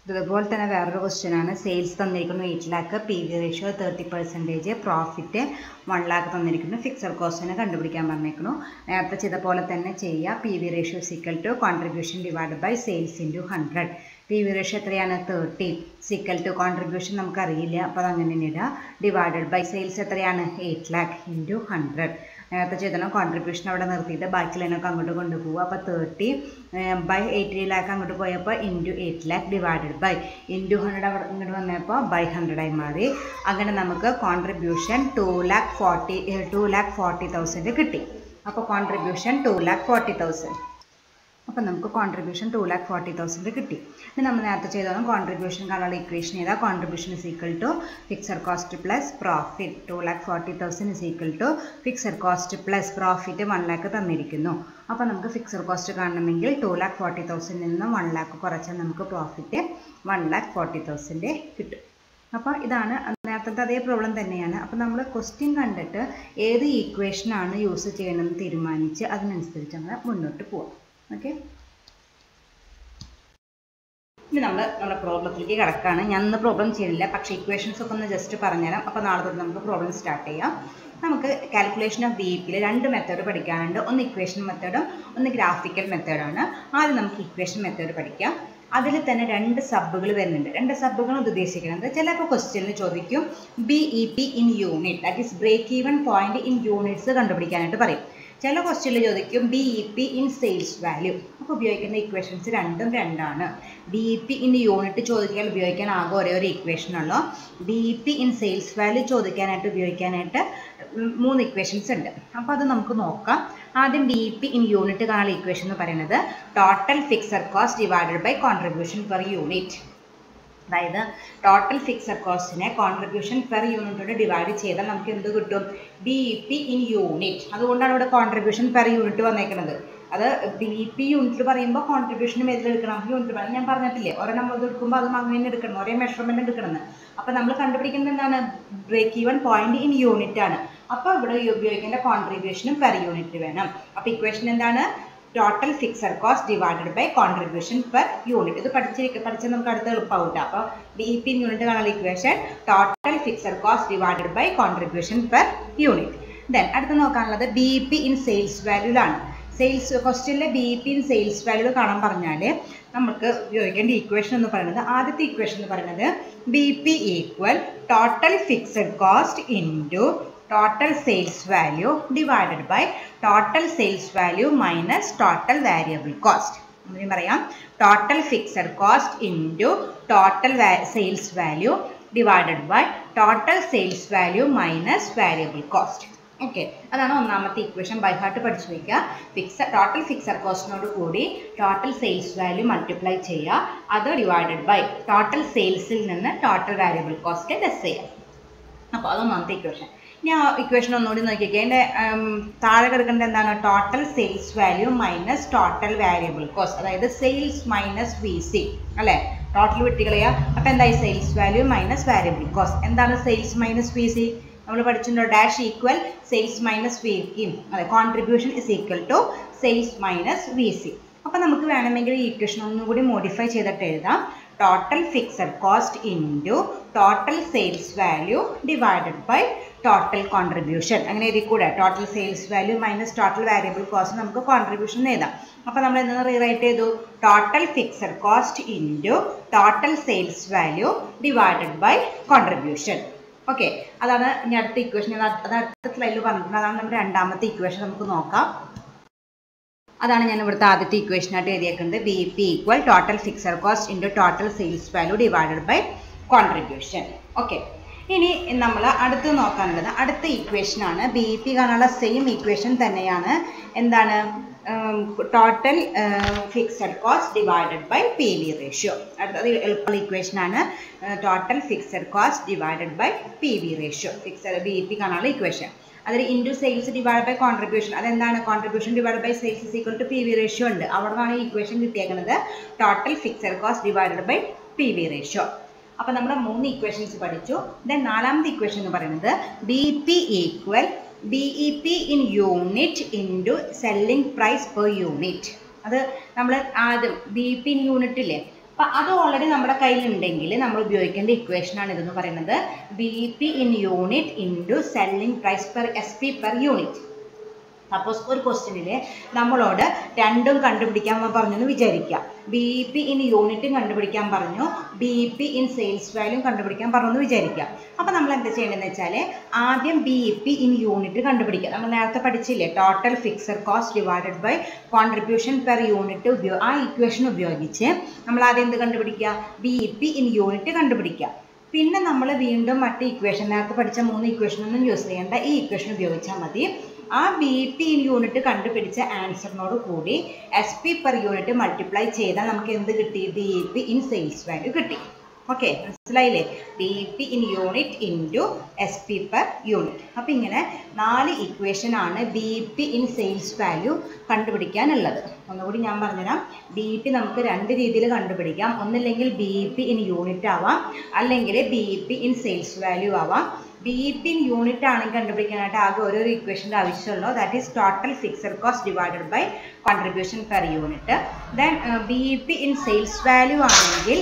S1: ഇതുപോലെ തന്നെ വേറൊരു ക്വസ്റ്റ്യൻ ആണ് സെയിൽസ് തന്നിരിക്കുന്നു eight lakh P V ratio thirty percentage profit one lakh തന്നിരിക്കുന്നു ഫിക്സഡ് കോസ്റ്റിനെ കണ്ടുപിടിക്കാൻ പറഞ്ഞേക്കുന്നു നേരത്തെ ചെയ്ത പോലെ തന്നെ ചെയ്യുക P V ratio is equal to contribution divide by sales into hundred P V ratio എത്രയാണ് തേർട്ടി സിക്കൽ ടു കോൺട്രിബ്യൂഷൻ നമുക്കറിയില്ല അപ്പോൾ അത് അങ്ങനെ തന്നെ ഇടുക ഡിവൈഡഡ് ബൈ സെയിൽസ് എത്രയാണ് എയ്റ്റ് ലാക്ക് ഇൻറ്റു ഹൺഡ്രഡ് നേരത്തെ ചെയ്തണം കോൺട്രിബ്യൂഷൻ അവിടെ നിർത്തിയിട്ട് ബാക്കിയുള്ളതിനൊക്കെ അങ്ങോട്ട് കൊണ്ടുപോകുക അപ്പോൾ തേർട്ടി ബൈ എയ്റ്റി ലാക്ക് അങ്ങോട്ട് പോയപ്പോൾ into eight lakh divided by into hundred അവിടെ ഇങ്ങോട്ട് വന്നപ്പോൾ ബൈ ഹൺഡ്രഡായി മാറി അങ്ങനെ നമുക്ക് contribution two lakh forty two lakh forty thousand കിട്ടി അപ്പോൾ contribution two lakh forty thousand അപ്പോൾ നമുക്ക് contribution two lakh forty thousand കിട്ടി ഇനി നമ്മൾ നേരത്തെ ചെയ്തോളം കോൺട്രിബ്യൂഷൻ കാണാനുള്ള ഇക്വേഷൻ ചെയ്താൽ contribution is equal to fixed cost plus profit two lakh forty thousand is equal to fixed cost plus profit one lakh തന്നിരിക്കുന്നു അപ്പോൾ നമുക്ക് ഫിക്സഡ് കോസ്റ്റ് കാണണമെങ്കിൽ ടു ലാക്ക് ഫോർട്ടി തൗസൻഡിൽ നിന്ന് വൺ ലാക്ക് കുറച്ചാൽ നമുക്ക് profit one lakh forty thousand കിട്ടും അപ്പോൾ ഇതാണ് നേരത്തെ അതേ പ്രോബ്ലം തന്നെയാണ് അപ്പോൾ നമ്മൾ ക്വസ്റ്റ്യൻ കണ്ടിട്ട് ഏത് ഈക്വേഷനാണ് യൂസ് ചെയ്യണമെന്ന് തീരുമാനിച്ച് അതിനനുസരിച്ച് നമ്മൾ മുന്നോട്ട് പോവാം ഓക്കെ ഇനി നമ്മൾ നമ്മുടെ പ്രോബ്ലത്തിലേക്ക് കിടക്കുകയാണ് ഞാൻ ഇന്ന് പ്രോബ്ലം ചെയ്തില്ല പക്ഷേ ഇക്വേഷൻസ് ഒക്കെ ഒന്ന് ജസ്റ്റ് പറഞ്ഞുതരാം അപ്പോൾ നാളെ തൊട്ട് നമുക്ക് പ്രോബ്ലം സ്റ്റാർട്ട് ചെയ്യാം നമുക്ക് കാൽക്കുലേഷൻ ഓഫ് ബി പിയിൽ രണ്ട് മെത്തേഡ് പഠിക്കാനുണ്ട് ഒന്ന് ഇക്വേഷൻ മെത്തേഡും ഒന്ന് ഗ്രാഫിക്കൽ മെത്തേഡാണ് ആദ്യം നമുക്ക് ഇക്വേഷൻ മെത്തേഡ് പഠിക്കാം അതിൽ തന്നെ രണ്ട് സബുകൾ വരുന്നുണ്ട് രണ്ട് സബുകൾ ഉദ്ദേശിക്കുന്നത് ചിലപ്പോൾ ക്വസ്റ്റ്യനിൽ ചോദിക്കും B E P in unit that is break even point in units കണ്ടുപിടിക്കാനായിട്ട് പറയും ചില ക്വസ്റ്റ്യനിൽ ചോദിക്കും B E P in sales value അപ്പോൾ ഉപയോഗിക്കുന്ന ഇക്വേഷൻസ് രണ്ടും രണ്ടാണ് D E P in unit ചോദിക്കാൻ ഉപയോഗിക്കാൻ ആകെ ഒരേ ഒരു ഇക്വേഷൻ ഉള്ളൂ D E P in sales value ചോദിക്കാനായിട്ട് ഉപയോഗിക്കാനായിട്ട് മൂന്ന് ഇക്വേഷൻസ് ഉണ്ട് അപ്പോൾ അത് നമുക്ക് നോക്കാം ആദ്യം D E P in unit കാണാനുള്ള ഇക്വേഷൻ എന്ന് പറയുന്നത് total fixed cost divided by contribution per unit അതായത് ടോട്ടൽ ഫിക്സഡ് കോസ്റ്റിനെ കോൺട്രിബ്യൂഷൻ പെർ യൂണിറ്റോട് ഡിവൈഡ് ചെയ്താൽ നമുക്ക് എന്ത് കിട്ടും D E P in unit അതുകൊണ്ടാണ് ഇവിടെ കോൺട്രിബ്യൂഷൻ പെർ യൂണിറ്റ് വന്നേക്കുന്നത് അത് ഡി ഇ പി യൂണിറ്റ് പറയുമ്പോൾ കോൺട്രിബ്യൂഷനും ഏതിലെടുക്കണം യൂണിറ്റ് പറയും ഞാൻ പറഞ്ഞിട്ടില്ലേ ഒരേ നമ്മൾ എടുക്കുമ്പോൾ അത് അങ്ങനെ എടുക്കണം ഒരേ മെഷർമെൻറ്റ് എടുക്കണം അപ്പോൾ നമ്മൾ കണ്ടുപിടിക്കുന്നത് എന്താണ് break even point in unit ആണ് അപ്പോൾ ഇവിടെ ഉപയോഗിക്കേണ്ട കോൺട്രിബ്യൂഷനും പെർ യൂണിറ്റ് വേണം അപ്പോൾ ഇക്വേഷൻ എന്താണ് total fixed cost divided by contribution per unit ഇത് പഠിച്ചിരിക്കുക പഠിച്ചാൽ നമുക്ക് അടുത്ത എളുപ്പമാവും അപ്പോൾ ഡി പി യൂണിറ്റ് കാണാനുള്ള equation total fixed cost divided by contribution per unit then അടുത്ത് നോക്കാനുള്ളത് ബി പി ഇൻ സെയിൽസ് വാല്യൂലാണ് സെയിൽസ് ക്വസ്റ്റ്യനിലെ B P in sales value കാണാൻ പറഞ്ഞാൽ നമുക്ക് ഉപയോഗിക്കേണ്ട ഇക്വേഷൻ എന്ന് പറയുന്നത് ആദ്യത്തെ ഇക്വേഷൻ എന്ന് പറയുന്നത് B P equal total fixed cost into total sales value divided by total sales value minus total variable cost അങ്ങനെ പറയാം total fixed cost into total sales value divided by total sales value minus variable cost okay അതാണ് ഒന്നാമത്തെ equation by heart പഠിച്ചു വയ്ക്കുക fixed total fixed കോസ്റ്റിനോട് കൂടി total sales value multiply ചെയ്യുക അത് divided by total സെയിൽസിൽ നിന്ന് ടോട്ടൽ വാരിയബിൾ കോസ്റ്റ് ലെസ് ചെയ്യുക അപ്പോൾ അതൊന്നാമത്തെ ഇക്വേഷൻ ഇനി ആ ഇക്വേഷൻ ഒന്നുകൂടി നോക്കിക്കേ എൻ്റെ താഴെ കിടക്കേണ്ടത് എന്താണ് total sales value minus total variable cost അതായത് സെയിൽസ് മൈനസ് വി സി അല്ലേ ടോട്ടൽ വെട്ടിക്കളയുക അപ്പോൾ എന്തായി sales value minus variable cost എന്താണ് സെയിൽസ് മൈനസ് വി സി നമ്മൾ പഠിച്ചിട്ടുണ്ടോ dash equal sales minus V അതെ contribution is equal to sales minus V C അപ്പോൾ നമുക്ക് വേണമെങ്കിൽ ഈ ഇക്വേഷൻ ഒന്നുകൂടി മോഡിഫൈ ചെയ്തിട്ട് എഴുതാം total fixed cost into total sales value divided by total contribution അങ്ങനെ എഴുതി കൂടെ total sales value minus total variable cost നമുക്ക് കോൺട്രിബ്യൂഷൻ എഴുതാം അപ്പോൾ നമ്മൾ എന്താണ് റീറൈറ്റ് ചെയ്തു total fixed cost into total sales value divided by contribution okay അതാണ് ഇനി അടുത്ത ഇക്വേഷൻ അത് അടുത്ത സ്ലൈഡിൽ പറഞ്ഞിട്ടുണ്ട് അതാണ് നമ്മുടെ രണ്ടാമത്തെ ഇക്വേഷൻ നമുക്ക് നോക്കാം അതാണ് ഞാൻ ഇവിടുത്തെ ആദ്യത്തെ ഇക്വേഷനായിട്ട് എഴുതിയേക്കുന്നത് B P equal total fixed cost into total sales value divided by contribution okay ഇനി നമ്മൾ അടുത്ത് നോക്കാനുള്ളത് അടുത്ത ഇക്വേഷനാണ് ബി പി കാണാനുള്ള സെയിം ഇക്വേഷൻ തന്നെയാണ് എന്താണ് total fixed cost divided by P V ratio അടുത്തത് എളുപ്പമുള്ള ഇക്വേഷനാണ് total fixed cost divided by P V ratio fixed B P കാണാനുള്ള ഇക്വേഷൻ അതിൽ into sales divide by contribution അതെന്താണ് contribution divide by sales is equal to P V ratio ഉണ്ട് അവിടെ നിന്നാണ് ഈ ഇക്വേഷൻ കിട്ടിയേക്കുന്നത് total fixed cost divided by P V ratio അപ്പോൾ നമ്മൾ മൂന്ന് ഇക്വേഷൻസ് പഠിച്ചു ദെൻ നാലാമത്തെ ഇക്വേഷൻ എന്ന് പറയുന്നത് B P equal B E P in unit into selling price per unit അത് നമ്മൾ ആദ്യം ബി പി ഇൻ യൂണിറ്റ് ഇല്ലേ അപ്പം അത് ഓൾറെഡി നമ്മുടെ കയ്യിലുണ്ടെങ്കിൽ നമ്മൾ ഉപയോഗിക്കേണ്ട ഇക്വേഷൻ ആണ് ഇതെന്ന് പറയുന്നത് B P in unit into selling price per S P per unit suppose ഒരു ക്വസ്റ്റ്യനിൽ നമ്മളോട് രണ്ടും കണ്ടുപിടിക്കാൻ പറഞ്ഞു എന്ന് വിചാരിക്കുക ബി പി ഇൻ യൂണിറ്റും കണ്ടുപിടിക്കാൻ പറഞ്ഞു B P in sales value കണ്ടുപിടിക്കാൻ പറഞ്ഞു എന്ന് വിചാരിക്കുക അപ്പോൾ നമ്മൾ എന്താ ചെയ്യേണ്ടതെന്ന് വെച്ചാൽ ആദ്യം ബി പി ഇൻ യൂണിറ്റ് കണ്ടുപിടിക്കുക നമ്മൾ നേരത്തെ പഠിച്ചില്ലേ total fixed cost divided by contribution per unit ഉപയോഗ ആ ഇക്വേഷൻ ഉപയോഗിച്ച് നമ്മൾ ആദ്യം എന്ത് കണ്ടുപിടിക്കുക ബി പി ഇൻ യൂണിറ്റ് കണ്ടുപിടിക്കുക പിന്നെ നമ്മൾ വീണ്ടും മറ്റ് ഇക്വേഷൻ നേരത്തെ പഠിച്ച മൂന്ന് ഇക്വേഷനൊന്നും യൂസ് ചെയ്യേണ്ട ഈ ഇക്വേഷൻ ഉപയോഗിച്ചാൽ മതി ആ ബി പി ഇൻ യൂണിറ്റ് കണ്ടുപിടിച്ച ആൻസറിനോട് കൂടി S P per unit multiply ചെയ്താൽ നമുക്ക് എന്ത് കിട്ടി B P in sales value കിട്ടി ഓക്കെ മനസ്സിലായില്ലേ B P in unit into S P per unit അപ്പം ഇങ്ങനെ നാല് ഇക്വേഷൻ ആണ് B P in sales value കണ്ടുപിടിക്കാനുള്ളത് ഒന്നുകൂടി ഞാൻ പറഞ്ഞുതരാം ബി പി നമുക്ക് രണ്ട് രീതിയിൽ കണ്ടുപിടിക്കാം ഒന്നില്ലെങ്കിൽ ബി പി ഇൻ യൂണിറ്റ് ആവാം അല്ലെങ്കിൽ B P in sales value ആവാം ബി പി ഇൻ യൂണിറ്റ് ആണെങ്കിൽ കണ്ടുപിടിക്കാനായിട്ട് ആകെ ഓരോരോ ഇക്വേഷൻ്റെ ആവശ്യമുള്ളൂ that is total fixed cost divided by contribution per unit then B P in sales value ആണെങ്കിൽ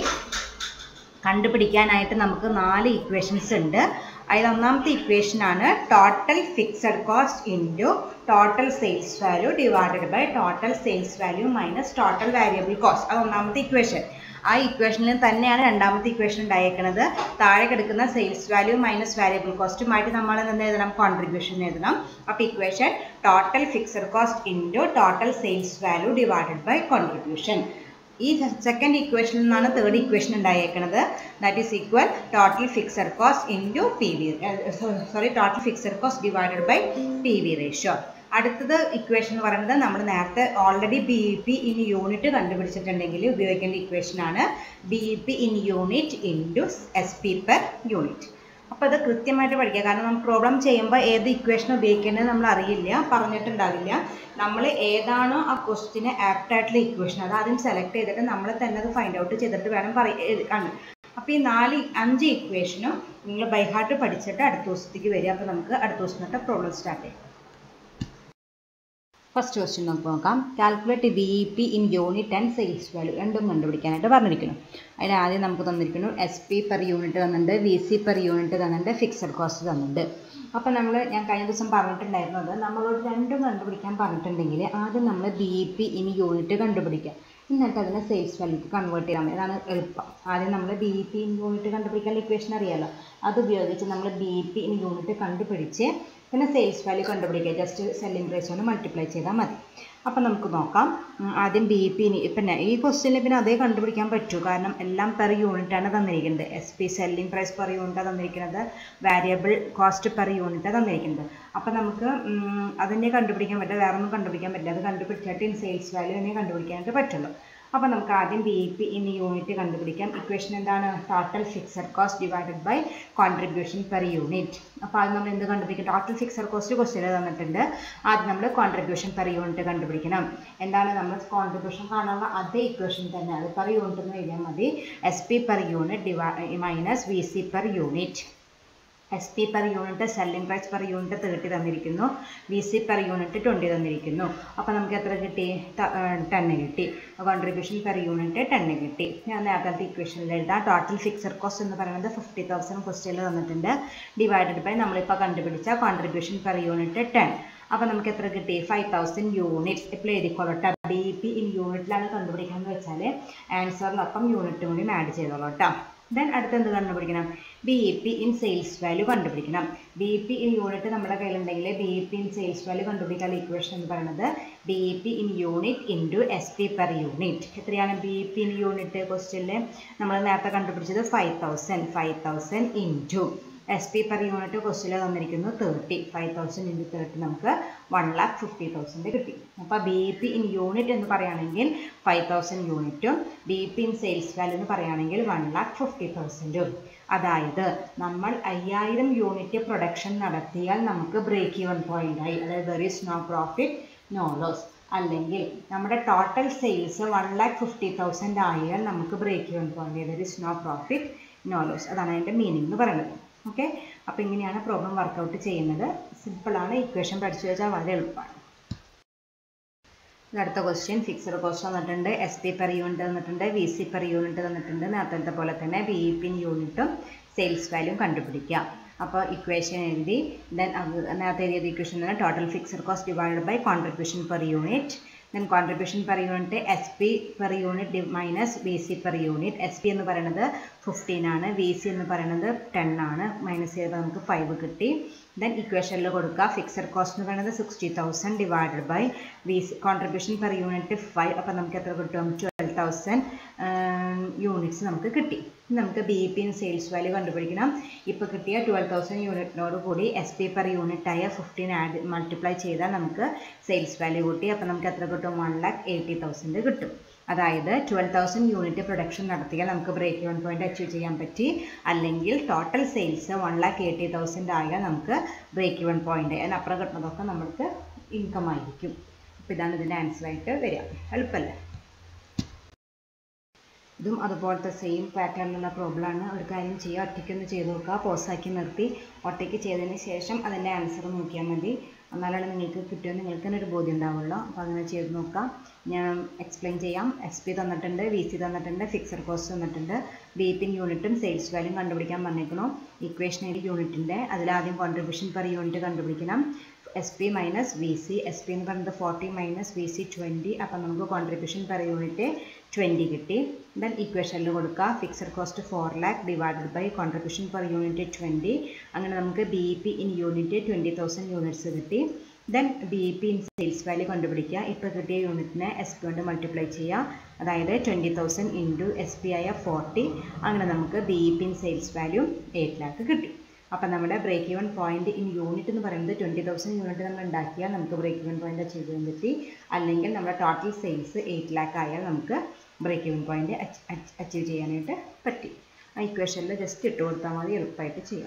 S1: കണ്ടുപിടിക്കാനായിട്ട് നമുക്ക് നാല് ഇക്വേഷൻസ് ഉണ്ട് അതിൽ ഒന്നാമത്തെ ഇക്വേഷൻ ആണ് total fixed cost into total sales value divided by total sales value minus total variable cost അത് ഒന്നാമത്തെ ഇക്വേഷൻ ആ ഇക്വേഷനിൽ തന്നെയാണ് രണ്ടാമത്തെ ഇക്വേഷൻ ഉണ്ടായിരിക്കുന്നത് താഴെ കിടക്കുന്ന സെയിൽസ് വാല്യൂ മൈനസ് വാരിയബിൾ കോസ്റ്റുമായിട്ട് നമ്മൾ എന്ത് എഴുതണം കോൺട്രിബ്യൂഷൻ എഴുതണം അപ്പോൾ equation total fixed cost into total sales value divided by contribution ഈ സെക്കൻഡ് ഇക്വേഷനിൽ നിന്നാണ് തേർഡ് ഇക്വേഷൻ ഉണ്ടായേക്കുന്നത് that is equal total fixed cost into P V sorry total fixed cost divided by P V ratio അടുത്തത് equation എന്ന് പറയുന്നത് നമ്മൾ നേരത്തെ already B P in unit കണ്ടുപിടിച്ചിട്ടുണ്ടെങ്കിൽ ഉപയോഗിക്കേണ്ട ഇക്വേഷൻ ആണ് B P in unit into S P per unit അപ്പോൾ അത് കൃത്യമായിട്ട് പഠിക്കുക കാരണം നമ്മൾ പ്രോബ്ലം ചെയ്യുമ്പോൾ ഏത് ഇക്വേഷൻ ഉപയോഗിക്കേണ്ടത് നമ്മൾ അറിയില്ല പറഞ്ഞിട്ടുണ്ടാവില്ല നമ്മൾ ഏതാണോ ആ ക്വസ്റ്റിന് ആപ്റ്റ് ആയിട്ടുള്ള ഇക്വേഷൻ അത് ആദ്യം സെലക്ട് ചെയ്തിട്ട് നമ്മൾ തന്നെ അത് ഫൈൻഡ് ഔട്ട് ചെയ്തിട്ട് വേണം പറയാൻ അപ്പോൾ ഈ നാല് അഞ്ച് ഇക്വേഷനും നിങ്ങൾ ബൈഹാർട്ട് പഠിച്ചിട്ട് അടുത്ത ദിവസത്തേക്ക് വരിക അപ്പോൾ നമുക്ക് അടുത്ത ദിവസം തൊട്ട് പ്രോബ്ലം സ്റ്റാർട്ട് ചെയ്യാം ഫസ്റ്റ് ക്വസ്റ്റ്യൻ നമുക്ക് നോക്കാം calculate B P in unit and sales value രണ്ടും കണ്ടുപിടിക്കാനായിട്ട് പറഞ്ഞിരിക്കുന്നു അതിന് ആദ്യം നമുക്ക് തന്നിരിക്കുന്നു എസ് പി പെർ യൂണിറ്റ് തന്നിട്ടുണ്ട് വി സി പെർ യൂണിറ്റ് തന്നിട്ടുണ്ട് ഫിക്സഡ് കോസ്റ്റ് തന്നിട്ടുണ്ട് അപ്പോൾ നമ്മൾ ഞാൻ കഴിഞ്ഞ ദിവസം പറഞ്ഞിട്ടുണ്ടായിരുന്നത് നമ്മളോട് രണ്ടും കണ്ടുപിടിക്കാൻ പറഞ്ഞിട്ടുണ്ടെങ്കിൽ ആദ്യം നമ്മൾ ബി പി ഇൻ യൂണിറ്റ് കണ്ടുപിടിക്കുക എന്നിട്ട് അതിനെ സെയിൽസ് വാല്യൂക്ക് കൺവേർട്ട് ചെയ്യാൻ മതി അതാണ് എളുപ്പം ആദ്യം നമ്മൾ ബി പി ഇൻ യൂണിറ്റ് കണ്ടുപിടിക്കാൻ ഇക്വേഷൻ അറിയാമല്ലോ അത് ഉപയോഗിച്ച് നമ്മൾ ബി പി ഇൻ യൂണിറ്റ് കണ്ടുപിടിച്ച് പിന്നെ സെയിൽസ് വാല്യൂ കണ്ടുപിടിക്കുക ജസ്റ്റ് സെല്ലിംഗ് പ്രൈസ് കൊണ്ട് മൾട്ടിപ്ലൈ ചെയ്താൽ മതി അപ്പം നമുക്ക് നോക്കാം ആദ്യം ബി പി പിന്നെ ഈ ക്വസ്റ്റ്യനിൽ പിന്നെ അതേ കണ്ടുപിടിക്കാൻ പറ്റൂ കാരണം എല്ലാം പെർ യൂണിറ്റ് ആണ് തന്നിരിക്കുന്നത് S P selling price per unit തന്നിരിക്കുന്നത് വാരിയബിൾ കോസ്റ്റ് പെർ യൂണിറ്റ് തന്നിരിക്കുന്നത് അപ്പം നമുക്ക് അതിനെ കണ്ടുപിടിക്കാൻ പറ്റില്ല വേറെ ഒന്നും കണ്ടുപിടിക്കാൻ പറ്റില്ല അത് കണ്ടുപിടിച്ചിട്ട് ഇൻ സെയിൽസ് വാല്യൂ തന്നെ കണ്ടുപിടിക്കാനായിട്ട് പറ്റുള്ളൂ അപ്പോൾ നമുക്ക് ആദ്യം ബി പി ഇൻ യൂണിറ്റ് കണ്ടുപിടിക്കാം ഇക്വേഷൻ എന്താണ് total fixed cost divided by contribution per unit അപ്പോൾ അത് നമ്മൾ എന്ത് കണ്ടുപിടിക്കും ടോട്ടൽ ഫിക്സഡ് കോസ്റ്റ് ക്വസ്റ്റ്യൻ തന്നിട്ടുണ്ട് ആദ്യം നമ്മൾ കോൺട്രിബ്യൂഷൻ പെർ യൂണിറ്റ് കണ്ടുപിടിക്കണം എന്താണ് നമ്മൾ കോൺട്രിബ്യൂഷൻ കാണാനുള്ള അതേ ഇക്വേഷൻ തന്നെ അത് പെർ യൂണിറ്റ് എന്ന് എഴുതിയാൽ മതി എസ് പി പെർ യൂണിറ്റ് ഡിവൈ minus V C per unit S P per unit selling price per unit thirty തന്നിരിക്കുന്നു V C per unit twenty തന്നിരിക്കുന്നു അപ്പോൾ നമുക്ക് എത്ര കിട്ടി ടെന്ന് കിട്ടി കോൺട്രിബ്യൂഷൻ പെർ യൂണിറ്റ് ടെന്ന് കിട്ടി ഞാൻ നേരത്തെ ഇക്വേഷനിൽ എഴുതാം ടോട്ടൽ ഫിക്സഡ് കോസ്റ്റ് എന്ന് പറയുന്നത് ഫിഫ്റ്റി തൗസൻഡ് ക്വസ്റ്റ്യനിൽ തന്നിട്ടുണ്ട് ഡിവൈഡഡ് ബൈ നമ്മളിപ്പോൾ കണ്ടുപിടിച്ച കോൺട്രിബ്യൂഷൻ പെർ യൂണിറ്റ് ടെൻ അപ്പോൾ നമുക്ക് എത്ര കിട്ടി ഫൈവ് തൗസൻഡ് യൂണിറ്റ്സ് ഇപ്പോൾ എഴുതിക്കോളട്ടെ ബി പി ഇൻ യൂണിറ്റിലാണ് കണ്ടുപിടിക്കാന്ന് വെച്ചാൽ ആൻസറിനൊപ്പം യൂണിറ്റ് കൂടി ആഡ് ചെയ്തോളൂ കേട്ടോ ദെൻ അടുത്ത് എന്ത് കണ്ടുപിടിക്കണം B P in sales value കണ്ടുപിടിക്കണം ബി പി ഇൻ യൂണിറ്റ് നമ്മുടെ കയ്യിലുണ്ടെങ്കിൽ B P in sales value കണ്ടുപിടിക്കാനുള്ള ഇക്വേഷൻ എന്ന് പറയുന്നത് B P in unit into S P per unit എത്രയാണ് ബി പി ഇൻ യൂണിറ്റ് ക്വസ്റ്റ്യനിൽ നമ്മൾ നേരത്തെ കണ്ടുപിടിച്ചത് five thousand five thousand into S P per unit ക്വസ്റ്റ്യനിൽ തന്നിരിക്കുന്നു thirty five thousand into thirty നമുക്ക് വൺ ലാക്ക് ഫിഫ്റ്റി തൗസൻഡ് കിട്ടി അപ്പോൾ ബി പി ഇൻ യൂണിറ്റ് എന്ന് പറയുകയാണെങ്കിൽ ഫൈവ് തൗസൻഡ് യൂണിറ്റും B P in sales value എന്ന് പറയുകയാണെങ്കിൽ വൺ ലാക്ക് ഫിഫ്റ്റി തൗസൻഡും അതായത് നമ്മൾ അയ്യായിരം യൂണിറ്റ് പ്രൊഡക്ഷൻ നടത്തിയാൽ നമുക്ക് ബ്രേക്ക് ഈവൻ പോയിന്റ് ആയി അതായത് there is no profit no loss അല്ലെങ്കിൽ നമ്മുടെ total sales one lakh fifty thousand ആയാൽ നമുക്ക് break even point there is no profit no loss അതാണ് അതിൻ്റെ മീനിങ് എന്ന് പറയുന്നത് ഓക്കെ അപ്പോൾ ഇങ്ങനെയാണ് പ്രോബ്ലം വർക്കൗട്ട് ചെയ്യുന്നത് സിമ്പിളാണ് ഇക്വേഷൻ പഠിച്ചു വെച്ചാൽ വളരെ എളുപ്പമാണ് അടുത്ത ക്വസ്റ്റ്യൻ ഫിക്സഡ് കോസ്റ്റ് തന്നിട്ടുണ്ട് എസ് പി പെർ യൂണിറ്റ് തന്നിട്ടുണ്ട് വി സി പെർ യൂണിറ്റ് തന്നിട്ടുണ്ട് നേരത്തെ പോലെ തന്നെ ബി ഇ പി യൂണിറ്റും സെയിൽസ് വാല്യൂ കണ്ടുപിടിക്കാം അപ്പോൾ ഇക്വേഷൻ എഴുതി ദെൻ നേരത്തെ എഴുതിയത് ഇക്വേഷൻ തന്നെ total fixed cost divided by contribution per unit then contribution per unit S P per unit minus B C per unit S P എന്ന് പറയുന്നത് fifteen ആണ് വി സി എന്ന് പറയുന്നത് ടെൻ ആണ് മൈനസ് ചെയ്തപ്പോൾ നമുക്ക് ഫൈവ് കിട്ടി ദെൻ ഇക്വേഷനിൽ കൊടുക്കുക ഫിക്സഡ് കോസ്റ്റ് എന്ന് പറയുന്നത് sixty thousand divided by V C contribution per unit five അപ്പോൾ നമുക്ക് എത്ര കിട്ടും ട്വൽവ് തൗസൻഡ് യൂണിറ്റ്സ് നമുക്ക് കിട്ടി നമുക്ക് ബി പി സെയിൽസ് വാല്യൂ കണ്ടുപിടിക്കണം ഇപ്പോൾ കിട്ടിയ ട്വൽവ് തൗസൻഡ് യൂണിറ്റിനോട് കൂടി എസ് പി പെർ യൂണിറ്റ് ആയ ഫിഫ്റ്റീൻ ആഡ് മൾട്ടിപ്ലൈ ചെയ്താൽ നമുക്ക് സെയിൽസ് വാല്യൂ കൂട്ടി അപ്പോൾ നമുക്ക് എത്ര കിട്ടും വൺ ലാക്ക് എയ്റ്റി തൗസൻഡ് കിട്ടും അതായത് ട്വൽവ് തൗസൻഡ് യൂണിറ്റ് പ്രൊഡക്ഷൻ നടത്തിയാൽ നമുക്ക് ബ്രേക്ക് ഇവൺ പോയിന്റ് അച്ചീവ് ചെയ്യാൻ പറ്റി അല്ലെങ്കിൽ total sales one lakh eighty thousand ആയാൽ നമുക്ക് ബ്രേക്ക് ഇവൺ പോയിന്റ് അതിനപ്പുറം കിട്ടുന്നതൊക്കെ നമുക്ക് ഇൻകം ആയിരിക്കും അപ്പോൾ ഇതാണ് ഇതിൻ്റെ ആൻസർ ആയിട്ട് വരിക എളുപ്പമല്ലേ ഇതും അതുപോലത്തെ സെയിം പാറ്റേണിലുള്ള പ്രോബ്ലമാണ് ഒരു കാര്യം ചെയ്യുക ഒറ്റയ്ക്കൊന്ന് ചെയ്ത് നോക്കുക പോസാക്കി നിർത്തി ഒറ്റയ്ക്ക് ചെയ്തതിന് ശേഷം അതിൻ്റെ ആൻസർ നോക്കിയാൽ മതി എന്നാലാണ് നിങ്ങൾക്ക് കിട്ടിയോ നിങ്ങൾക്ക് തന്നെ ഒരു ബോധ്യം ഉണ്ടാവുള്ളൂ അപ്പോൾ അങ്ങനെ ചെയ്ത് നോക്കാം ഞാൻ എക്സ്പ്ലെയിൻ ചെയ്യാം എസ് പി തന്നിട്ടുണ്ട് വി സി തന്നിട്ടുണ്ട് ഫിക്സഡ് കോസ്റ്റ് തന്നിട്ടുണ്ട് ബി പിൻ യൂണിറ്റും സെയിൽസ് വാല്യൂ കണ്ടുപിടിക്കാൻ പറഞ്ഞേക്കണം ഇക്വേഷനറി യൂണിറ്റിൻ്റെ അതിലാദ്യം കോൺട്രിബ്യൂഷൻ പെർ യൂണിറ്റ് കണ്ടുപിടിക്കണം S P minus V C S P എന്ന് പറയുന്നത് forty minus V C twenty അപ്പം നമുക്ക് കോൺട്രിബ്യൂഷൻ പെർ യൂണിറ്റ് ട്വൻറ്റി കിട്ടി ദെൻ ഇക്വേഷനിൽ കൊടുക്കുക fixed cost four lakh divided by contribution per unit twenty അങ്ങനെ നമുക്ക് B P in unit twenty thousand units കിട്ടി then B P in sales value കണ്ടുപിടിക്കുക ഇപ്പോൾ കിട്ടിയ യൂണിറ്റിനെ എസ് പി കൊണ്ട് മൾട്ടിപ്ലൈ ചെയ്യുക അതായത് twenty thousand into S P ആയ ഫോർട്ടി അങ്ങനെ നമുക്ക് B P in sales value eight lakh കിട്ടി അപ്പം നമ്മുടെ break even point in unit എന്ന് പറയുന്നത് ട്വൻറ്റി തൗസൻഡ് യൂണിറ്റ് നമ്മൾ ഉണ്ടാക്കിയാൽ നമുക്ക് ബ്രേക്ക് ഇവൺ പോയിന്റ് അച്ചീവ് ചെയ്യാൻ പറ്റി അല്ലെങ്കിൽ നമ്മുടെ ടോട്ടൽ സെയിൽസ് എയ്റ്റ് ലാക്ക് ആയാൽ നമുക്ക് ബ്രേക്ക് ഇവൺ പോയിന്റ് അച്ചീവ് ചെയ്യാനായിട്ട് പറ്റി ആ ഇക്വേഷനിൽ ജസ്റ്റ് ഇട്ട് കൊടുത്താൽ മതി എളുപ്പമായിട്ട് ചെയ്യാം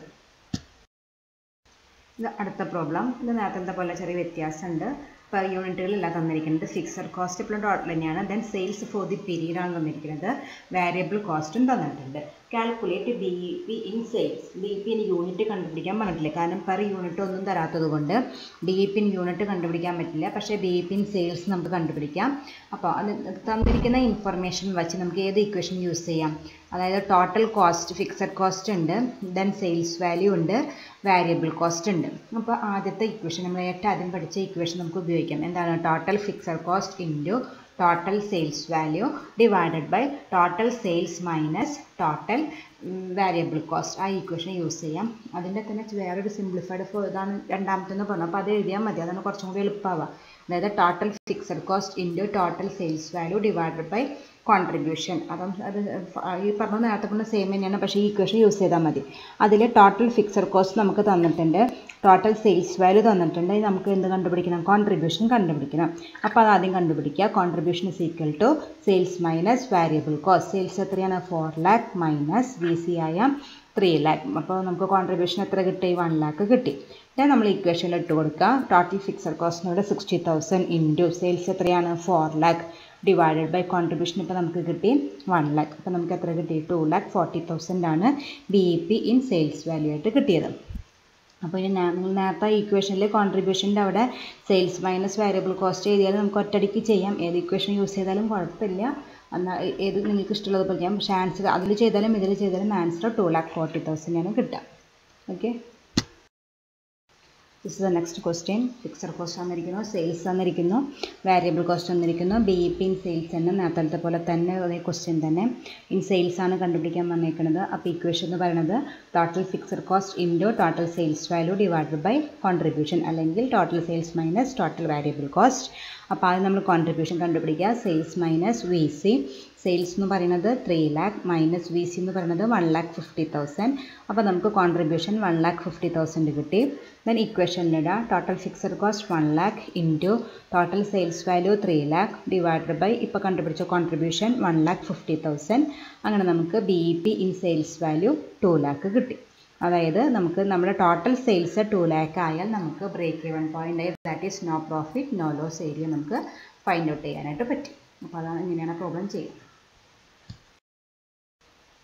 S1: ഇത് അടുത്ത പ്രോബ്ലം ഇത് നേരത്തെ പോലെ ചെറിയ വ്യത്യാസമുണ്ട് പെർ യൂണിറ്റുകളില്ല തന്നിരിക്കുന്നത് ഫിക്സഡ് കോസ്റ്റ് ഇപ്പോൾ ടോട്ടൽ തന്നെയാണ് then sales for the period ആണ് തന്നിരിക്കുന്നത് വേരിയബിൾ കോസ്റ്റും തന്നിട്ടുണ്ട് calculate B P in sales B P in unit കണ്ടുപിടിക്കാൻ പറഞ്ഞിട്ടില്ല കാരണം പെർ യൂണിറ്റ് ഒന്നും തരാത്തത് കൊണ്ട് ബി പി ഇൻ യൂണിറ്റ് കണ്ടുപിടിക്കാൻ പറ്റില്ല പക്ഷേ ബി പി ഇൻ സെയിൽസ് നമുക്ക് കണ്ടുപിടിക്കാം അപ്പോൾ അത് തന്നിരിക്കുന്ന ഇൻഫർമേഷൻ വെച്ച് നമുക്ക് ഏത് ഇക്വേഷൻ യൂസ് ചെയ്യാം അതായത് ടോട്ടൽ കോസ്റ്റ് ഫിക്സഡ് കോസ്റ്റ് ഉണ്ട് ദെൻ സെയിൽസ് വാല്യൂ ഉണ്ട് വാരിയബിൾ കോസ്റ്റ് ഉണ്ട് അപ്പോൾ ആദ്യത്തെ ഇക്വേഷൻ നമ്മൾ ഏറ്റവും ആദ്യം പഠിച്ച ഇക്വേഷൻ നമുക്ക് ഉപയോഗിക്കാം എന്താണ് total fixed cost into total sales value divided by total sales minus total variable cost ആ ഇക്വേഷൻ യൂസ് ചെയ്യാം അതിൻ്റെ തന്നെ വേറൊരു സിംപ്ലിഫൈഡ് ഇതാണ് രണ്ടാമത്തെന്ന് പറഞ്ഞു അപ്പോൾ അത് എഴുതിയാൽ മതി അതാണ് കുറച്ചും കൂടി എളുപ്പമാവുക അതായത് total fixed cost into total sales value divided by contribution അപ്പം അത് ഈ പറഞ്ഞ നേരത്തെ പറഞ്ഞ സെയിം തന്നെയാണ് പക്ഷേ ഈ ഇക്വേഷൻ യൂസ് ചെയ്താൽ മതി അതിൽ ടോട്ടൽ ഫിക്സഡ് കോസ്റ്റ് നമുക്ക് തന്നിട്ടുണ്ട് ടോട്ടൽ സെയിൽസ് വാല്യൂ തന്നിട്ടുണ്ട് നമുക്ക് എന്ത് കണ്ടുപിടിക്കണം കോൺട്രിബ്യൂഷൻ കണ്ടുപിടിക്കണം അപ്പോൾ അത് ആദ്യം കണ്ടുപിടിക്കുക contribution is equal to sales minus variable cost sales എത്രയാണ് four lakh minus V C ആയ ത്രീ ലാക്ക് അപ്പോൾ നമുക്ക് കോൺട്രിബ്യൂഷൻ എത്ര കിട്ടി വൺ ലാക്ക് കിട്ടി then നമ്മൾ ഇക്വേഷനിൽ ഇട്ട് കൊടുക്കുക ടോട്ടൽ ഫിക്സഡ് കോസ്റ്റിനോട് സിക്സ്റ്റി തൗസൻഡ് ഇൻറ്റു സെയിൽസ് എത്രയാണ് four lakh divided by contribution ഇപ്പോൾ നമുക്ക് കിട്ടി വൺ ലാക്ക് അപ്പോൾ നമുക്ക് എത്ര കിട്ടി ടു ലാക്ക് ഫോർട്ടി തൗസൻഡ് ആണ് B E P in sales value ആയിട്ട് കിട്ടിയത് അപ്പോൾ ഇനി നിങ്ങൾ നേരത്തെ ഇക്വേഷനിൽ കോൺട്രിബ്യൂഷൻ്റെ അവിടെ സെയിൽസ് മൈനസ് വാരിയബിൾ കോസ്റ്റ് എഴുതിയാൽ നമുക്ക് ഒറ്റയടിക്ക് ചെയ്യാം ഏത് ഇക്വേഷൻ യൂസ് ചെയ്താലും കുഴപ്പമില്ല എന്നാൽ ഏത് നിങ്ങൾക്ക് ഇഷ്ടമുള്ളത് പോലെ ചെയ്യാം പക്ഷേ ആൻസർ അതിൽ ചെയ്താലും ഇതിൽ ചെയ്താലും answer two lakh forty thousand ആണ് കിട്ടുക okay this is the next question fixed cost തന്നിരിക്കുന്നു സെയിൽസ് തന്നിരിക്കുന്നു വാരിയബിൾ കോസ്റ്റ് തന്നിരിക്കുന്നു B E P in sales തന്നെ നേരത്തെ പോലെ തന്നെ അതേ ക്വസ്റ്റ്യൻ തന്നെ ഇൻ സെയിൽസ് ആണ് കണ്ടുപിടിക്കാൻ വന്നേക്കുന്നത് അപ്പോൾ ഇക്വേഷൻ എന്ന് പറയുന്നത് total fixed cost into total sales value divided by contribution അല്ലെങ്കിൽ total sales minus total variable cost അപ്പോൾ ആദ്യം നമ്മൾ കോൺട്രിബ്യൂഷൻ കണ്ടുപിടിക്കുക sales minus V C sales എന്ന് പറയുന്നത് three lakh minus V C എന്ന് പറയുന്നത് വൺ ലാക്ക് ഫിഫ്റ്റി തൗസൻഡ് അപ്പോൾ നമുക്ക് contribution one lakh fifty thousand കിട്ടി ദെൻ ഇക്വേഷനിലിടുക total fixed cost one lakh into total sales value three lakh divided by ഇപ്പോൾ കണ്ടുപിടിച്ച contribution one lakh fifty thousand അങ്ങനെ നമുക്ക് B E P in sales value two lakh കിട്ടി അതായത് നമുക്ക് നമ്മുടെ ടോട്ടൽ സെയിൽസ് ടു ലാക്ക് ആയാൽ നമുക്ക് break even point that is no profit no loss area നമുക്ക് ഫൈൻഡ് ഔട്ട് ചെയ്യാനായിട്ട് പറ്റും അപ്പോൾ അതാണ് ഇങ്ങനെയാണ് പ്രോബ്ലം ചെയ്യുക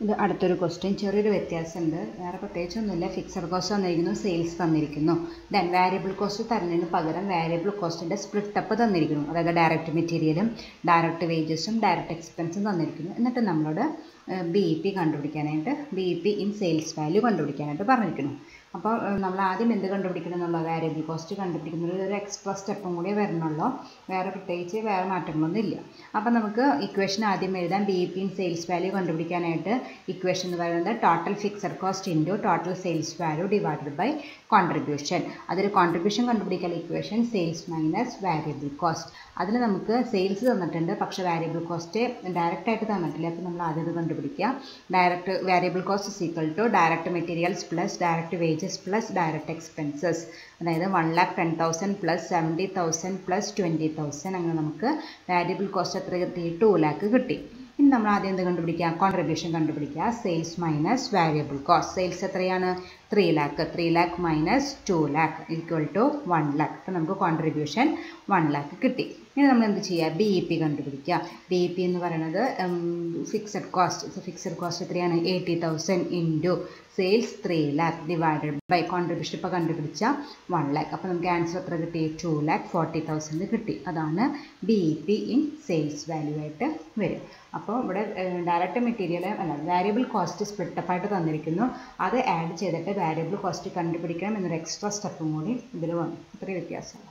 S1: ഇത് അടുത്തൊരു ക്വസ്റ്റ്യൻ ചെറിയൊരു വ്യത്യാസമുണ്ട് വേറെ പ്രത്യേകിച്ചൊന്നുമില്ല ഫിക്സഡ് കോസ്റ്റ് തന്നിരിക്കുന്നു സെയിൽസ് തന്നിരിക്കുന്നു ദെൻ വാരിയബിൾ കോസ്റ്റ് തരുന്നതിന് പകരം വാരിയബിൾ കോസ്റ്റിൻ്റെ സ്പ്ലിറ്റ് അപ്പ് തന്നിരിക്കുന്നു അതായത് ഡയറക്റ്റ് മെറ്റീരിയലും ഡയറക്റ്റ് വേജസും ഡയറക്റ്റ് എക്സ്പെൻസും തന്നിരിക്കുന്നു എന്നിട്ട് നമ്മളോട് ബി ഇ പി കണ്ടുപിടിക്കാനായിട്ട് B E P in sales value കണ്ടുപിടിക്കാനായിട്ട് പറഞ്ഞിരിക്കുന്നു അപ്പോൾ നമ്മൾ ആദ്യം എന്ത് കണ്ടുപിടിക്കണം എന്നുള്ള വാരിയബിൾ കോസ്റ്റ് കണ്ടുപിടിക്കുന്നത് ഒരു എക്സ്ട്രാ സ്റ്റെപ്പും കൂടി വരണുള്ളൂ വേറെ പ്രത്യേകിച്ച് വേറെ മാറ്റങ്ങളൊന്നും ഇല്ല അപ്പോൾ നമുക്ക് ഇക്വേഷൻ ആദ്യം എഴുതാം B P in sales value കണ്ടുപിടിക്കാനായിട്ട് ഇക്വേഷൻ എന്ന് പറയുന്നത് total fixed cost into total sales value divided by contribution അതിൽ കോൺട്രിബ്യൂഷൻ കണ്ടുപിടിക്കാൻ equation sales minus variable cost അതിൽ നമുക്ക് സെയിൽസ് തന്നിട്ടുണ്ട് പക്ഷേ വാരിയബിൾ കോസ്റ്റ് ഡയറക്റ്റ് ആയിട്ട് തന്നിട്ടില്ല അപ്പോൾ നമ്മൾ ആദ്യം ഇത് കണ്ടുപിടിക്കുക direct variable cost is equal to direct materials plus direct wages plus direct expenses അതായത് one lakh ten thousand plus seventy thousand plus twenty thousand അങ്ങനെ നമുക്ക് വാരിയബിൾ കോസ്റ്റ് എത്ര കിട്ടി ടു ലാക്ക് കിട്ടി ഇനി നമ്മൾ ആദ്യം എന്ത് കണ്ടുപിടിക്കുക കോൺട്രിബ്യൂഷൻ കണ്ടുപിടിക്കുക sales minus variable cost sales എത്രയാണ് three lakh three lakh minus two lakh equal to one lakh അപ്പോൾ നമുക്ക് കോൺട്രിബ്യൂഷൻ വൺ ലാക്ക് കിട്ടി ഇനി നമ്മൾ എന്ത് ചെയ്യുക ബി ഇ പി കണ്ടുപിടിക്കുക ബി ഇ പി എന്ന് പറയുന്നത് ഫിക്സഡ് കോസ്റ്റ് ഫിക്സഡ് കോസ്റ്റ് എത്രയാണ് eighty thousand into sales three lakh divided by contribution ഇപ്പോൾ കണ്ടുപിടിച്ച വൺ ലാക്ക് അപ്പോൾ നമുക്ക് ആൻസർ എത്ര കിട്ടി ടു ലാക്ക് ഫോർട്ടി തൗസൻഡ് കിട്ടി അതാണ് B E P in sales value ആയിട്ട് വരും അപ്പോൾ ഇവിടെ ഡയറക്റ്റ് മെറ്റീരിയൽ അല്ല വാരിയബിൾ കോസ്റ്റ് സ്പ്ലിറ്റപ്പ് ആയിട്ട് തന്നിരിക്കുന്നു അത് ആഡ് ചെയ്തിട്ട് വാരിയബിൾ കോസ്റ്റ് കണ്ടുപിടിക്കണം എന്നൊരു എക്സ്ട്രാ സ്റ്റെപ്പും കൂടി ഇതിൽ വന്നു ഇത്രയും വ്യത്യാസമാണ്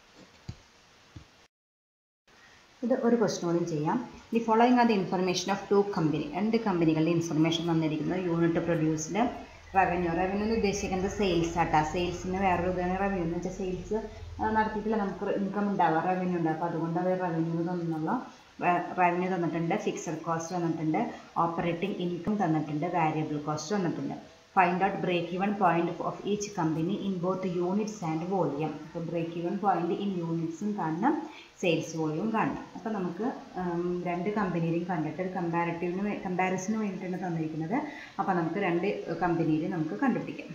S1: ഇത് ഒരു ക്വസ്റ്റ്യൻ കൂടി ചെയ്യാം the following are the information of two company രണ്ട് കമ്പനികളുടെ ഇൻഫർമേഷൻ തന്നിരിക്കുന്നത് യൂണിറ്റ് പ്രൊഡ്യൂസ്ഡ് റവന്യൂ റവന്യൂ എന്ന് ഉദ്ദേശിക്കുന്നത് സെയിൽസ് ആട്ടാ സെയിൽസിന് വേറൊരു ഇതാണ് റവന്യൂ എന്ന് വെച്ചാൽ സെയിൽസ് നടത്തിയിട്ടില്ല നമുക്ക് ഇൻകം ഉണ്ടാവുക റവന്യൂ ഉണ്ടാവും അപ്പോൾ അതുകൊണ്ട് അവർ റവന്യൂ തന്നുള്ള റവന്യൂ തന്നിട്ടുണ്ട് ഫിക്സഡ് കോസ്റ്റ് തന്നിട്ടുണ്ട് ഓപ്പറേറ്റിംഗ് ഇൻകം തന്നിട്ടുണ്ട് വാരിയബിൾ കോസ്റ്റ് തന്നിട്ടുണ്ട് find out break even point of each company in both units and volume അപ്പോൾ ബ്രേക്ക് ഈവൺ പോയിന്റ് ഇൻ യൂണിറ്റ്സും കാണണം സെയിൽസ് വോളിയം കാണണം അപ്പോൾ നമുക്ക് രണ്ട് കമ്പനിയിലും കണ്ടിട്ട് ഒരു കമ്പാരിറ്റീവിന് കമ്പാരിസന് വേണ്ടിയിട്ടാണ് തന്നിരിക്കുന്നത് അപ്പോൾ നമുക്ക് രണ്ട് കമ്പനിയിൽ നമുക്ക് കണ്ടുപിടിക്കാം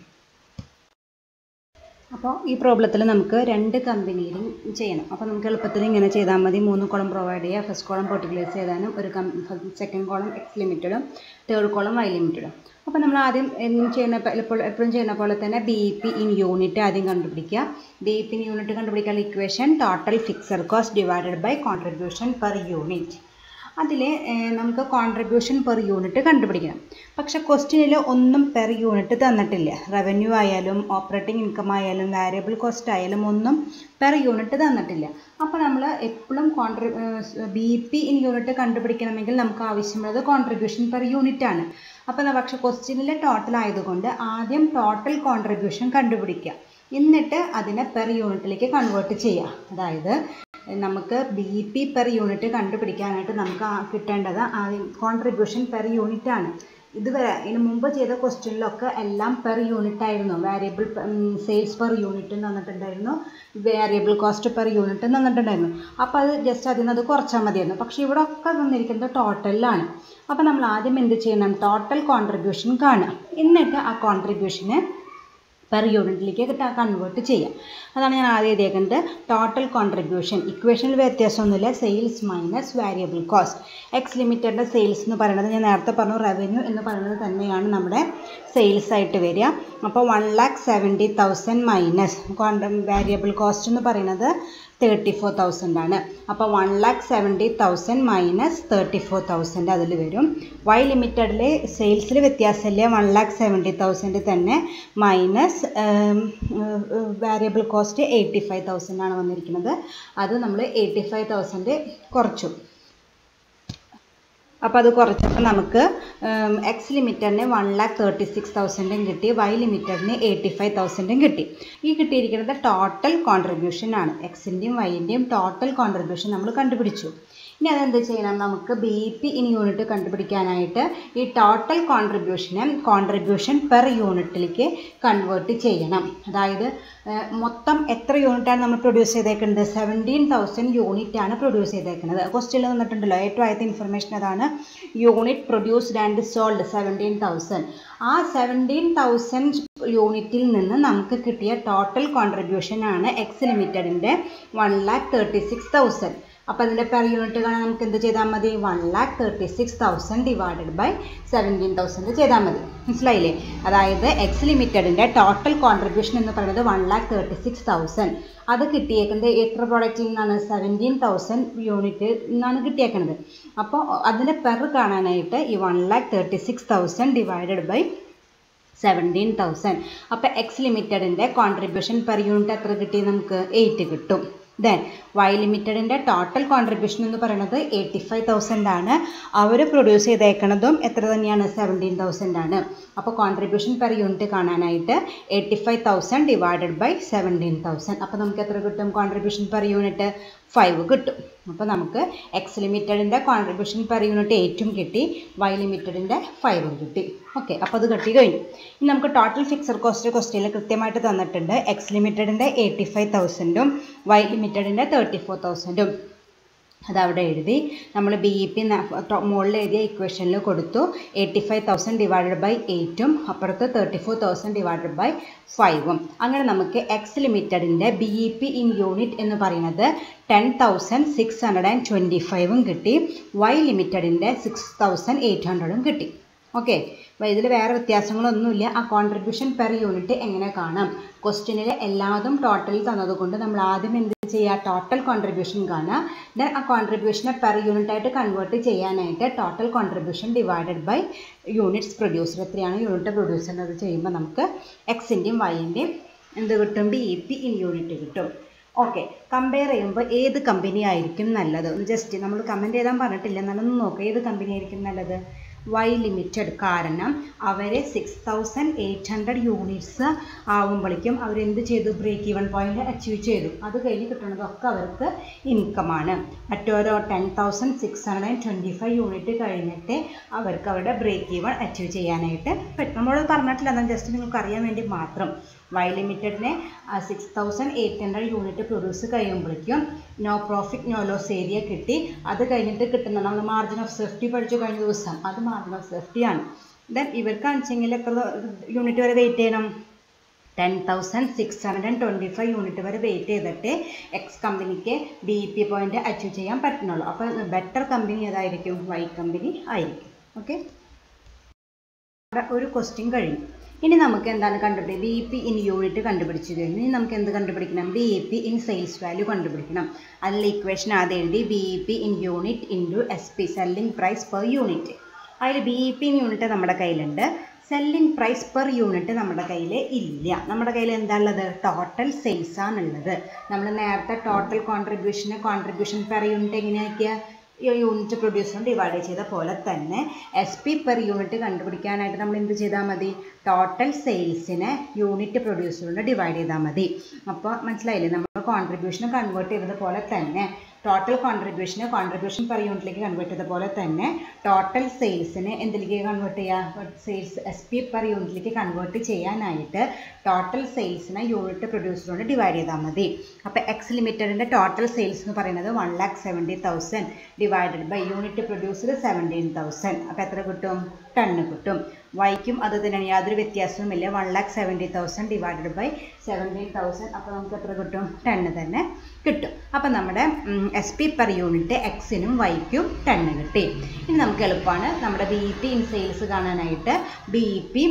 S1: അപ്പോൾ ഈ പ്രോബ്ലത്തിൽ നമുക്ക് രണ്ട് കമ്പനിയിലും ചെയ്യണം അപ്പോൾ നമുക്ക് എളുപ്പത്തിൽ ഇങ്ങനെ ചെയ്താൽ മതി മൂന്ന് കോളം പ്രൊവൈഡ് ചെയ്യുക ഫസ്റ്റ് കോളം പെർട്ടിക്കുലേഴ്സ് ചെയ്താലും ഒരു കം സെക്കൻഡ് കോളം എക്സ് ലിമിറ്റഡും തേർഡ് കോളം വൈ ലിമിറ്റഡും അപ്പോൾ നമ്മൾ ആദ്യം എന്നും ചെയ്യുന്ന ഇപ്പോൾ എപ്പോഴും ചെയ്യുന്ന പോലെ തന്നെ ബി പി ഇൻ യൂണിറ്റ് ആദ്യം കണ്ടുപിടിക്കുക ബി പി ഇൻ യൂണിറ്റ് കണ്ടുപിടിക്കാനുള്ള equation total fixed cost divided by contribution per unit അതിൽ നമുക്ക് കോൺട്രിബ്യൂഷൻ പെർ യൂണിറ്റ് കണ്ടുപിടിക്കണം പക്ഷെ ക്വസ്റ്റ്യനിൽ ഒന്നും പെർ യൂണിറ്റ് തന്നിട്ടില്ല റവന്യൂ ആയാലും ഓപ്പറേറ്റിംഗ് ഇൻകം ആയാലും വാരിയബിൾ കോസ്റ്റ് ആയാലും ഒന്നും പെർ യൂണിറ്റ് തന്നിട്ടില്ല അപ്പോൾ നമ്മൾ എപ്പോഴും കോൺട്രി ബി പി ഇൻ യൂണിറ്റ് കണ്ടുപിടിക്കണമെങ്കിൽ നമുക്ക് ആവശ്യമുള്ളത് കോൺട്രിബ്യൂഷൻ പെർ യൂണിറ്റ് ആണ് അപ്പോൾ പക്ഷെ ക്വസ്റ്റ്യനിലെ ടോട്ടൽ ആയതുകൊണ്ട് ആദ്യം ടോട്ടൽ കോൺട്രിബ്യൂഷൻ കണ്ടുപിടിക്കുക എന്നിട്ട് അതിനെ പെർ യൂണിറ്റിലേക്ക് കൺവേർട്ട് ചെയ്യുക അതായത് നമുക്ക് ബി പി പെർ യൂണിറ്റ് കണ്ടുപിടിക്കാനായിട്ട് നമുക്ക് കിട്ടേണ്ടത് ആദ്യം കോൺട്രിബ്യൂഷൻ പെർ യൂണിറ്റ് ആണ് ഇതുവരെ ഇതിന് മുമ്പ് ചെയ്ത ക്വസ്റ്റ്യനിലൊക്കെ എല്ലാം പെർ യൂണിറ്റ് ആയിരുന്നു വാരിയബിൾ സെയിൽസ് പെർ യൂണിറ്റ് തന്നിട്ടുണ്ടായിരുന്നു വേരിയബിൾ കോസ്റ്റ് പെർ യൂണിറ്റ് തന്നിട്ടുണ്ടായിരുന്നു അപ്പോൾ അത് ജസ്റ്റ് അതിൽ നിന്ന് അത് കുറച്ചാൽ മതിയായിരുന്നു പക്ഷേ ഇവിടെ ഒക്കെ തന്നിരിക്കുന്നത് ടോട്ടലിലാണ് അപ്പോൾ നമ്മൾ ആദ്യം എന്ത് ചെയ്യണം ടോട്ടൽ കോൺട്രിബ്യൂഷൻ കാണുക എന്നിട്ട് ആ കോൺട്രിബ്യൂഷന് പെർ യൂണിറ്റിലേക്ക് കൺവേർട്ട് ചെയ്യാം അതാണ് ഞാൻ ആദ്യം എഴുതിയേക്കുന്നത് ടോട്ടൽ കോൺട്രിബ്യൂഷൻ ഇക്വേഷനിൽ വ്യത്യാസമൊന്നുമില്ല sales minus variable cost X ലിമിറ്റഡിൻ്റെ സെയിൽസ് എന്ന് പറയുന്നത് ഞാൻ നേരത്തെ പറഞ്ഞു റവന്യൂ എന്ന് പറയുന്നത് തന്നെയാണ് നമ്മുടെ സെയിൽസ് ആയിട്ട് വരിക അപ്പോൾ one lakh seventy thousand minus variable cost എന്ന് പറയുന്നത് തേർട്ടി ഫോർ തൗസൻഡ് ആണ് അപ്പോൾ one lakh seventy thousand minus thirty four thousand അതിൽ വരും വൈ ലിമിറ്റഡിൽ സെയിൽസിൽ വ്യത്യാസമില്ല വൺ ലാക്ക് സെവൻറ്റി തൗസൻഡ് തന്നെ minus variable cost eighty five thousand ആണ് വന്നിരിക്കുന്നത് അത് നമ്മൾ എയ്റ്റി ഫൈവ് തൗസൻഡ് കുറച്ചു അപ്പോൾ അത് കുറച്ചപ്പോൾ നമുക്ക് എക്സ് ലിമിറ്റഡിന് വൺ ലാക്ക് തേർട്ടി സിക്സ് തൗസൻഡും കിട്ടി വൈ ലിമിറ്റഡിന് എയ്റ്റി ഫൈവ് തൗസൻഡും കിട്ടി ഈ കിട്ടിയിരിക്കുന്നത് ടോട്ടൽ കോൺട്രിബ്യൂഷൻ ആണ് എക്സിൻ്റെയും വൈൻ്റെയും ടോട്ടൽ കോൺട്രിബ്യൂഷൻ നമ്മൾ കണ്ടുപിടിച്ചു ഇനി അതെന്ത് ചെയ്യണം നമുക്ക് ബി പി ഇൻ യൂണിറ്റ് കണ്ടുപിടിക്കാനായിട്ട് ഈ ടോട്ടൽ കോൺട്രിബ്യൂഷനെ കോൺട്രിബ്യൂഷൻ പെർ യൂണിറ്റിലേക്ക് കൺവേർട്ട് ചെയ്യണം അതായത് മൊത്തം എത്ര യൂണിറ്റാണ് നമ്മൾ പ്രൊഡ്യൂസ് ചെയ്തേക്കുന്നത് സെവൻറ്റീൻ തൗസൻഡ് യൂണിറ്റ് ആണ് പ്രൊഡ്യൂസ് ചെയ്തേക്കുന്നത് ക്വസ്റ്റ്യനിൽ വന്നിട്ടുണ്ടല്ലോ ഏറ്റവും ആദ്യത്തെ ഇൻഫർമേഷൻ അതാണ് unit produced and sold seventeen thousand ആ സെവൻറ്റീൻ തൗസൻഡ് യൂണിറ്റിൽ നിന്ന് നമുക്ക് കിട്ടിയ ടോട്ടൽ കോൺട്രിബ്യൂഷൻ ആണ് എക്സ് ലിമിറ്റഡിൻ്റെ one lakh thirty six thousand അപ്പോൾ അതിൻ്റെ പെർ യൂണിറ്റ് കാണാൻ നമുക്ക് എന്ത് ചെയ്താൽ മതി one lakh thirty six thousand divided by seventeen thousand ചെയ്താൽ മതി മനസ്സിലായില്ലേ അതായത് എക്സ് ലിമിറ്റഡിൻ്റെ ടോട്ടൽ കോൺട്രിബ്യൂഷൻ എന്ന് പറയുന്നത് one lakh thirty six thousand അത് കിട്ടിയേക്കുന്നത് എത്ര പ്രോഡക്റ്റിൽ നിന്നാണ് സെവൻറ്റീൻ തൗസൻഡ് യൂണിറ്റ് നിന്നാണ് കിട്ടിയേക്കുന്നത് അപ്പോൾ അതിൻ്റെ പെർ കാണാനായിട്ട് ഈ one lakh thirty six thousand divided by seventeen thousand അപ്പോൾ എക്സ് ലിമിറ്റഡിൻ്റെ കോൺട്രിബ്യൂഷൻ പെർ യൂണിറ്റ് എത്ര കിട്ടി നമുക്ക് എയ്റ്റ് കിട്ടും ദെൻ വൈ ലിമിറ്റഡിൻ്റെ ടോട്ടൽ കോൺട്രിബ്യൂഷൻ എന്ന് പറയുന്നത് എയ്റ്റി ഫൈവ് തൗസൻഡ് ആണ് അവർ പ്രൊഡ്യൂസ് ചെയ്തേക്കണതും എത്ര തന്നെയാണ് സെവൻറ്റീൻ തൗസൻഡ് ആണ് അപ്പോൾ കോൺട്രിബ്യൂഷൻ പെർ യൂണിറ്റ് കാണാനായിട്ട് eighty five thousand divided by seventeen thousand അപ്പോൾ നമുക്ക് എത്ര കിട്ടും കോൺട്രിബ്യൂഷൻ പെർ യൂണിറ്റ് ഫൈവ് കിട്ടും അപ്പോൾ നമുക്ക് എക്സ് ലിമിറ്റഡിൻ്റെ കോൺട്രിബ്യൂഷൻ പെർ യൂണിറ്റ് എയ്റ്റും കിട്ടി വൈ ലിമിറ്റഡിൻ്റെ ഫൈവും കിട്ടി ഓക്കെ അപ്പോൾ അത് കിട്ടി കഴിഞ്ഞു ഇനി നമുക്ക് ടോട്ടൽ ഫിക്സഡ് കോസ്റ്റ് ക്വസ്റ്റ്യനിൽ കൃത്യമായിട്ട് തന്നിട്ടുണ്ട് എക്സ് ലിമിറ്റഡിൻ്റെ എയ്റ്റി ഫൈവ് തൗസൻഡും വൈ ലിമിറ്റഡിൻ്റെ തേർട്ടി ഫോർ തൗസൻഡും അതവിടെ എഴുതി നമ്മൾ ബി ഇ പി മുകളിൽ എഴുതിയ ഇക്വേഷനിൽ കൊടുത്തു eighty five thousand divided by എയ്റ്റും അപ്പുറത്ത് thirty four thousand divided by ഫൈവും അങ്ങനെ നമുക്ക് എക്സ് ലിമിറ്റഡിൻ്റെ B E P in unit എന്ന് പറയുന്നത് ten thousand six hundred and twenty ഫൈവും കിട്ടി വൈ ലിമിറ്റഡിൻ്റെ സിക്സ് തൗസൻഡ് എയ്റ്റ് ഹൺഡ്രഡും കിട്ടി ഓക്കെ അപ്പോൾ ഇതിൽ വേറെ വ്യത്യാസങ്ങളൊന്നുമില്ല ആ കോൺട്രിബ്യൂഷൻ പെർ യൂണിറ്റ് എങ്ങനെ കാണാം ക്വസ്റ്റ്യനിൽ എല്ലാതും ടോട്ടൽ തന്നതുകൊണ്ട് നമ്മൾ ആദ്യം എന്ത് ചെയ്യുക ടോട്ടൽ കോൺട്രിബ്യൂഷൻ കാണുക ദെൻ ആ കോൺട്രിബ്യൂഷനെ പെർ യൂണിറ്റ് ആയിട്ട് കൺവേർട്ട് ചെയ്യാനായിട്ട് total contribution divided by units producer എത്രയാണ് യൂണിറ്റ് പ്രൊഡ്യൂസ് ചെയ്യുന്നത് ചെയ്യുമ്പോൾ നമുക്ക് എക്സിൻ്റെയും വൈൻ്റെയും എന്ത് കിട്ടും B E P in unit കിട്ടും ഓക്കെ കമ്പയർ ചെയ്യുമ്പോൾ ഏത് കമ്പനി ആയിരിക്കും നല്ലത് ജസ്റ്റ് നമ്മൾ കമൻറ്റ് ചെയ്താൽ പറഞ്ഞിട്ടില്ല എന്നാലൊന്ന് നോക്കുക ഏത് കമ്പനി ആയിരിക്കും നല്ലത് വൈ ലിമിറ്റഡ് കാരണം അവർ six thousand eight hundred units ആവുമ്പോഴേക്കും അവരെന്ത് ചെയ്തു ബ്രേക്ക് ഈവൺ പോയിന്റ് അച്ചീവ് ചെയ്തു അത് കഴിഞ്ഞ് കിട്ടുന്നതൊക്കെ അവർക്ക് ഇൻകമാണ് മറ്റോരോ ten thousand six hundred and twenty five unit കഴിഞ്ഞിട്ട് അവർക്ക് അവരുടെ ബ്രേക്ക് ഈവൺ അച്ചീവ് ചെയ്യാനായിട്ട് പറ്റും നമ്മളോട് പറഞ്ഞിട്ടില്ല എന്നാൽ ജസ്റ്റ് നിങ്ങൾക്ക് അറിയാൻ വേണ്ടി മാത്രം വൈ ലിമിറ്റഡിനെ six thousand eight hundred unit produce കഴിയുമ്പോഴേക്കും no profit no loss area കിട്ടി അത് കഴിഞ്ഞിട്ട് കിട്ടുന്ന നമ്മൾ മാർജിൻ ഓഫ് സേഫ്റ്റി പഠിച്ചു കഴിഞ്ഞ ദിവസം അത് മാർജിൻ ഓഫ് സേഫ്റ്റി ആണ് ദെൻ ഇവർക്ക് കാണിച്ചെങ്കിൽ എത്ര യൂണിറ്റ് വരെ വെയിറ്റ് ചെയ്യണം ten thousand six hundred and twenty five unit വരെ വെയിറ്റ് ചെയ്തിട്ട് എക്സ് കമ്പനിക്ക് ബി പി പോയിന്റ് അച്ചീവ് ചെയ്യാൻ പറ്റുന്നുള്ളൂ അപ്പോൾ ബെറ്റർ കമ്പനി ഏതായിരിക്കും വൈ കമ്പനി ആയിരിക്കും ഓക്കെ ഒരു ക്വസ്റ്റ്യൻ കഴിഞ്ഞു ഇനി നമുക്ക് എന്താണ് കണ്ടുപിടിക്കുക ബി പി ഇൻ യൂണിറ്റ് കണ്ടുപിടിച്ചു കഴിഞ്ഞു ഇനി നമുക്ക് എന്ത് കണ്ടുപിടിക്കണം B P in sales value കണ്ടുപിടിക്കണം അതിൽ ഇക്വേഷൻ ആദ്യം എഴുതി B P in unit into S P selling price per unit അതിൽ ബി പി ഇൻ യൂണിറ്റ് നമ്മുടെ കയ്യിലുണ്ട് സെല്ലിംഗ് പ്രൈസ് പെർ യൂണിറ്റ് നമ്മുടെ കയ്യിൽ ഇല്ല നമ്മുടെ കയ്യിൽ എന്താ ഉള്ളത് ടോട്ടൽ സെയിൽസ് ആണുള്ളത് നമ്മൾ നേരത്തെ ടോട്ടൽ കോൺട്രിബ്യൂഷന് കോൺട്രിബ്യൂഷൻ പെർ യൂണിറ്റ് എങ്ങനെയാക്കിയ യൂണിറ്റ് പ്രൊഡ്യൂസറും ഡിവൈഡ് ചെയ്ത പോലെ തന്നെ എസ് പി പെർ യൂണിറ്റ് കണ്ടുപിടിക്കാനായിട്ട് നമ്മൾ എന്ത് ചെയ്താൽ മതി ടോട്ടൽ സെയിൽസിനെ യൂണിറ്റ് പ്രൊഡ്യൂസറുകൊണ്ട് ഡിവൈഡ് ചെയ്താൽ മതി അപ്പോൾ മനസ്സിലായില്ലേ നമ്മൾ കോൺട്രിബ്യൂഷൻ കൺവേർട്ട് ചെയ്തത് പോലെ തന്നെ ടോട്ടൽ കോൺട്രിബ്യൂഷന് കോൺട്രിബ്യൂഷൻ പെർ യൂണിറ്റിലേക്ക് കൺവേർട്ട് ചെയ്ത പോലെ തന്നെ ടോട്ടൽ സെയിൽസിനെ എന്തിലേക്ക് കൺവേർട്ട് ചെയ്യുക സെയിൽസ് എസ് പി പെർ യൂണിറ്റിലേക്ക് കൺവേർട്ട് ചെയ്യാനായിട്ട് ടോട്ടൽ സെയിൽസിനെ യൂണിറ്റ് പ്രൊഡ്യൂസറുകൊണ്ട് ഡിവൈഡ് ചെയ്താൽ മതി അപ്പോൾ എക്സ് ലിമിറ്റഡിൻ്റെ ടോട്ടൽ സെയിൽസ് എന്ന് പറയുന്നത് one lakh seventy thousand divided by unit producer seventeen thousand അപ്പോൾ എത്ര കിട്ടും ടണ്ണ് കിട്ടും വൈക്കും അത് തന്നെയാണ് യാതൊരു വ്യത്യാസവുമില്ല one lakh seventy thousand divided by seventeen thousand അപ്പോൾ നമുക്ക് എത്ര കിട്ടും ടണ്ണ് തന്നെ കിട്ടും അപ്പോൾ നമ്മുടെ എസ് പി പെർ യൂണിറ്റ് എക്സിനും വൈക്കും ടണ്ണ് കിട്ടി ഇനി നമുക്ക് എളുപ്പമാണ് നമ്മുടെ B E P in sales കാണാനായിട്ട് B E P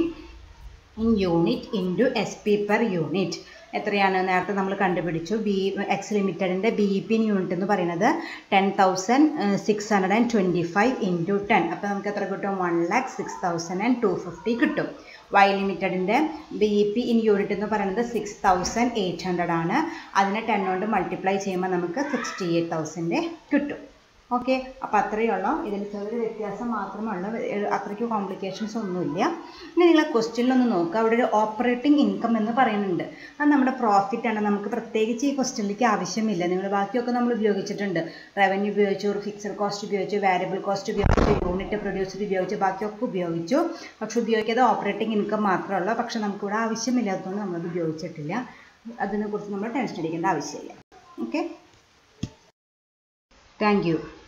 S1: in unit into S P per unit എത്രയാണ് നേരത്തെ നമ്മൾ കണ്ടുപിടിച്ചു ബി എക്സ് ലിമിറ്റഡിൻ്റെ B E P in unit എന്ന് പറയുന്നത് ten thousand six hundred and twenty five into ten അപ്പോൾ നമുക്ക് എത്ര കിട്ടും one lakh six thousand and two fifty കിട്ടും Y ലിമിറ്റഡിൻ്റെ B E P in unit എന്ന് പറയുന്നത് സിക്സ് തൗസൻഡ് എയ്റ്റ് ഹൺഡ്രഡ് ആണ് അതിനെ ടെൻ കൊണ്ട് മൾട്ടിപ്ലൈ ചെയ്യുമ്പോൾ നമുക്ക് സിക്സ്റ്റി എയ്റ്റ് തൗസൻഡ് കിട്ടും ഓക്കെ അപ്പോൾ അത്രയേ ഉള്ളൂ ഇതിൽ ചെറിയൊരു വ്യത്യാസം മാത്രമേ ഉള്ളൂ ഏ- അത്രയ്ക്ക് കോംപ്ലിക്കേഷൻസ് ഒന്നുമില്ല ഇനി നിങ്ങൾ ക്വസ്റ്റ്യനിലൊന്ന് നോക്കുക അവിടെ ഒരു ഓപ്പറേറ്റിംഗ് ഇൻകം എന്ന് പറയുന്നുണ്ട് അത് നമ്മുടെ പ്രോഫിറ്റ് ആണ് നമുക്ക് പ്രത്യേകിച്ച് ഈ ക്വസ്റ്റ്യനിലേക്ക് ആവശ്യമില്ല നിങ്ങൾ ബാക്കിയൊക്കെ നമ്മൾ ഉപയോഗിച്ചിട്ടുണ്ട് റവന്യൂ ഉപയോഗിച്ചു ഫിക്സഡ് കോസ്റ്റ് ഉപയോഗിച്ചു വാരിയബിൾ കോസ്റ്റ് ഉപയോഗിച്ചു യൂണിറ്റ് പ്രൊഡ്യൂസർ ഉപയോഗിച്ചു ബാക്കിയൊക്കെ ഉപയോഗിച്ചു പക്ഷെ ഉപയോഗിക്കാതെ ഓപ്പറേറ്റിംഗ് ഇൻകം മാത്രമല്ല പക്ഷെ നമുക്കിവിടെ ആവശ്യമില്ലാത്തതുകൊണ്ട് നമ്മളത് ഉപയോഗിച്ചിട്ടില്ല അതിനെക്കുറിച്ച് നമ്മൾ ടെൻഷൻ അടിക്കേണ്ട ആവശ്യമില്ല ഓക്കെ താങ്ക് യു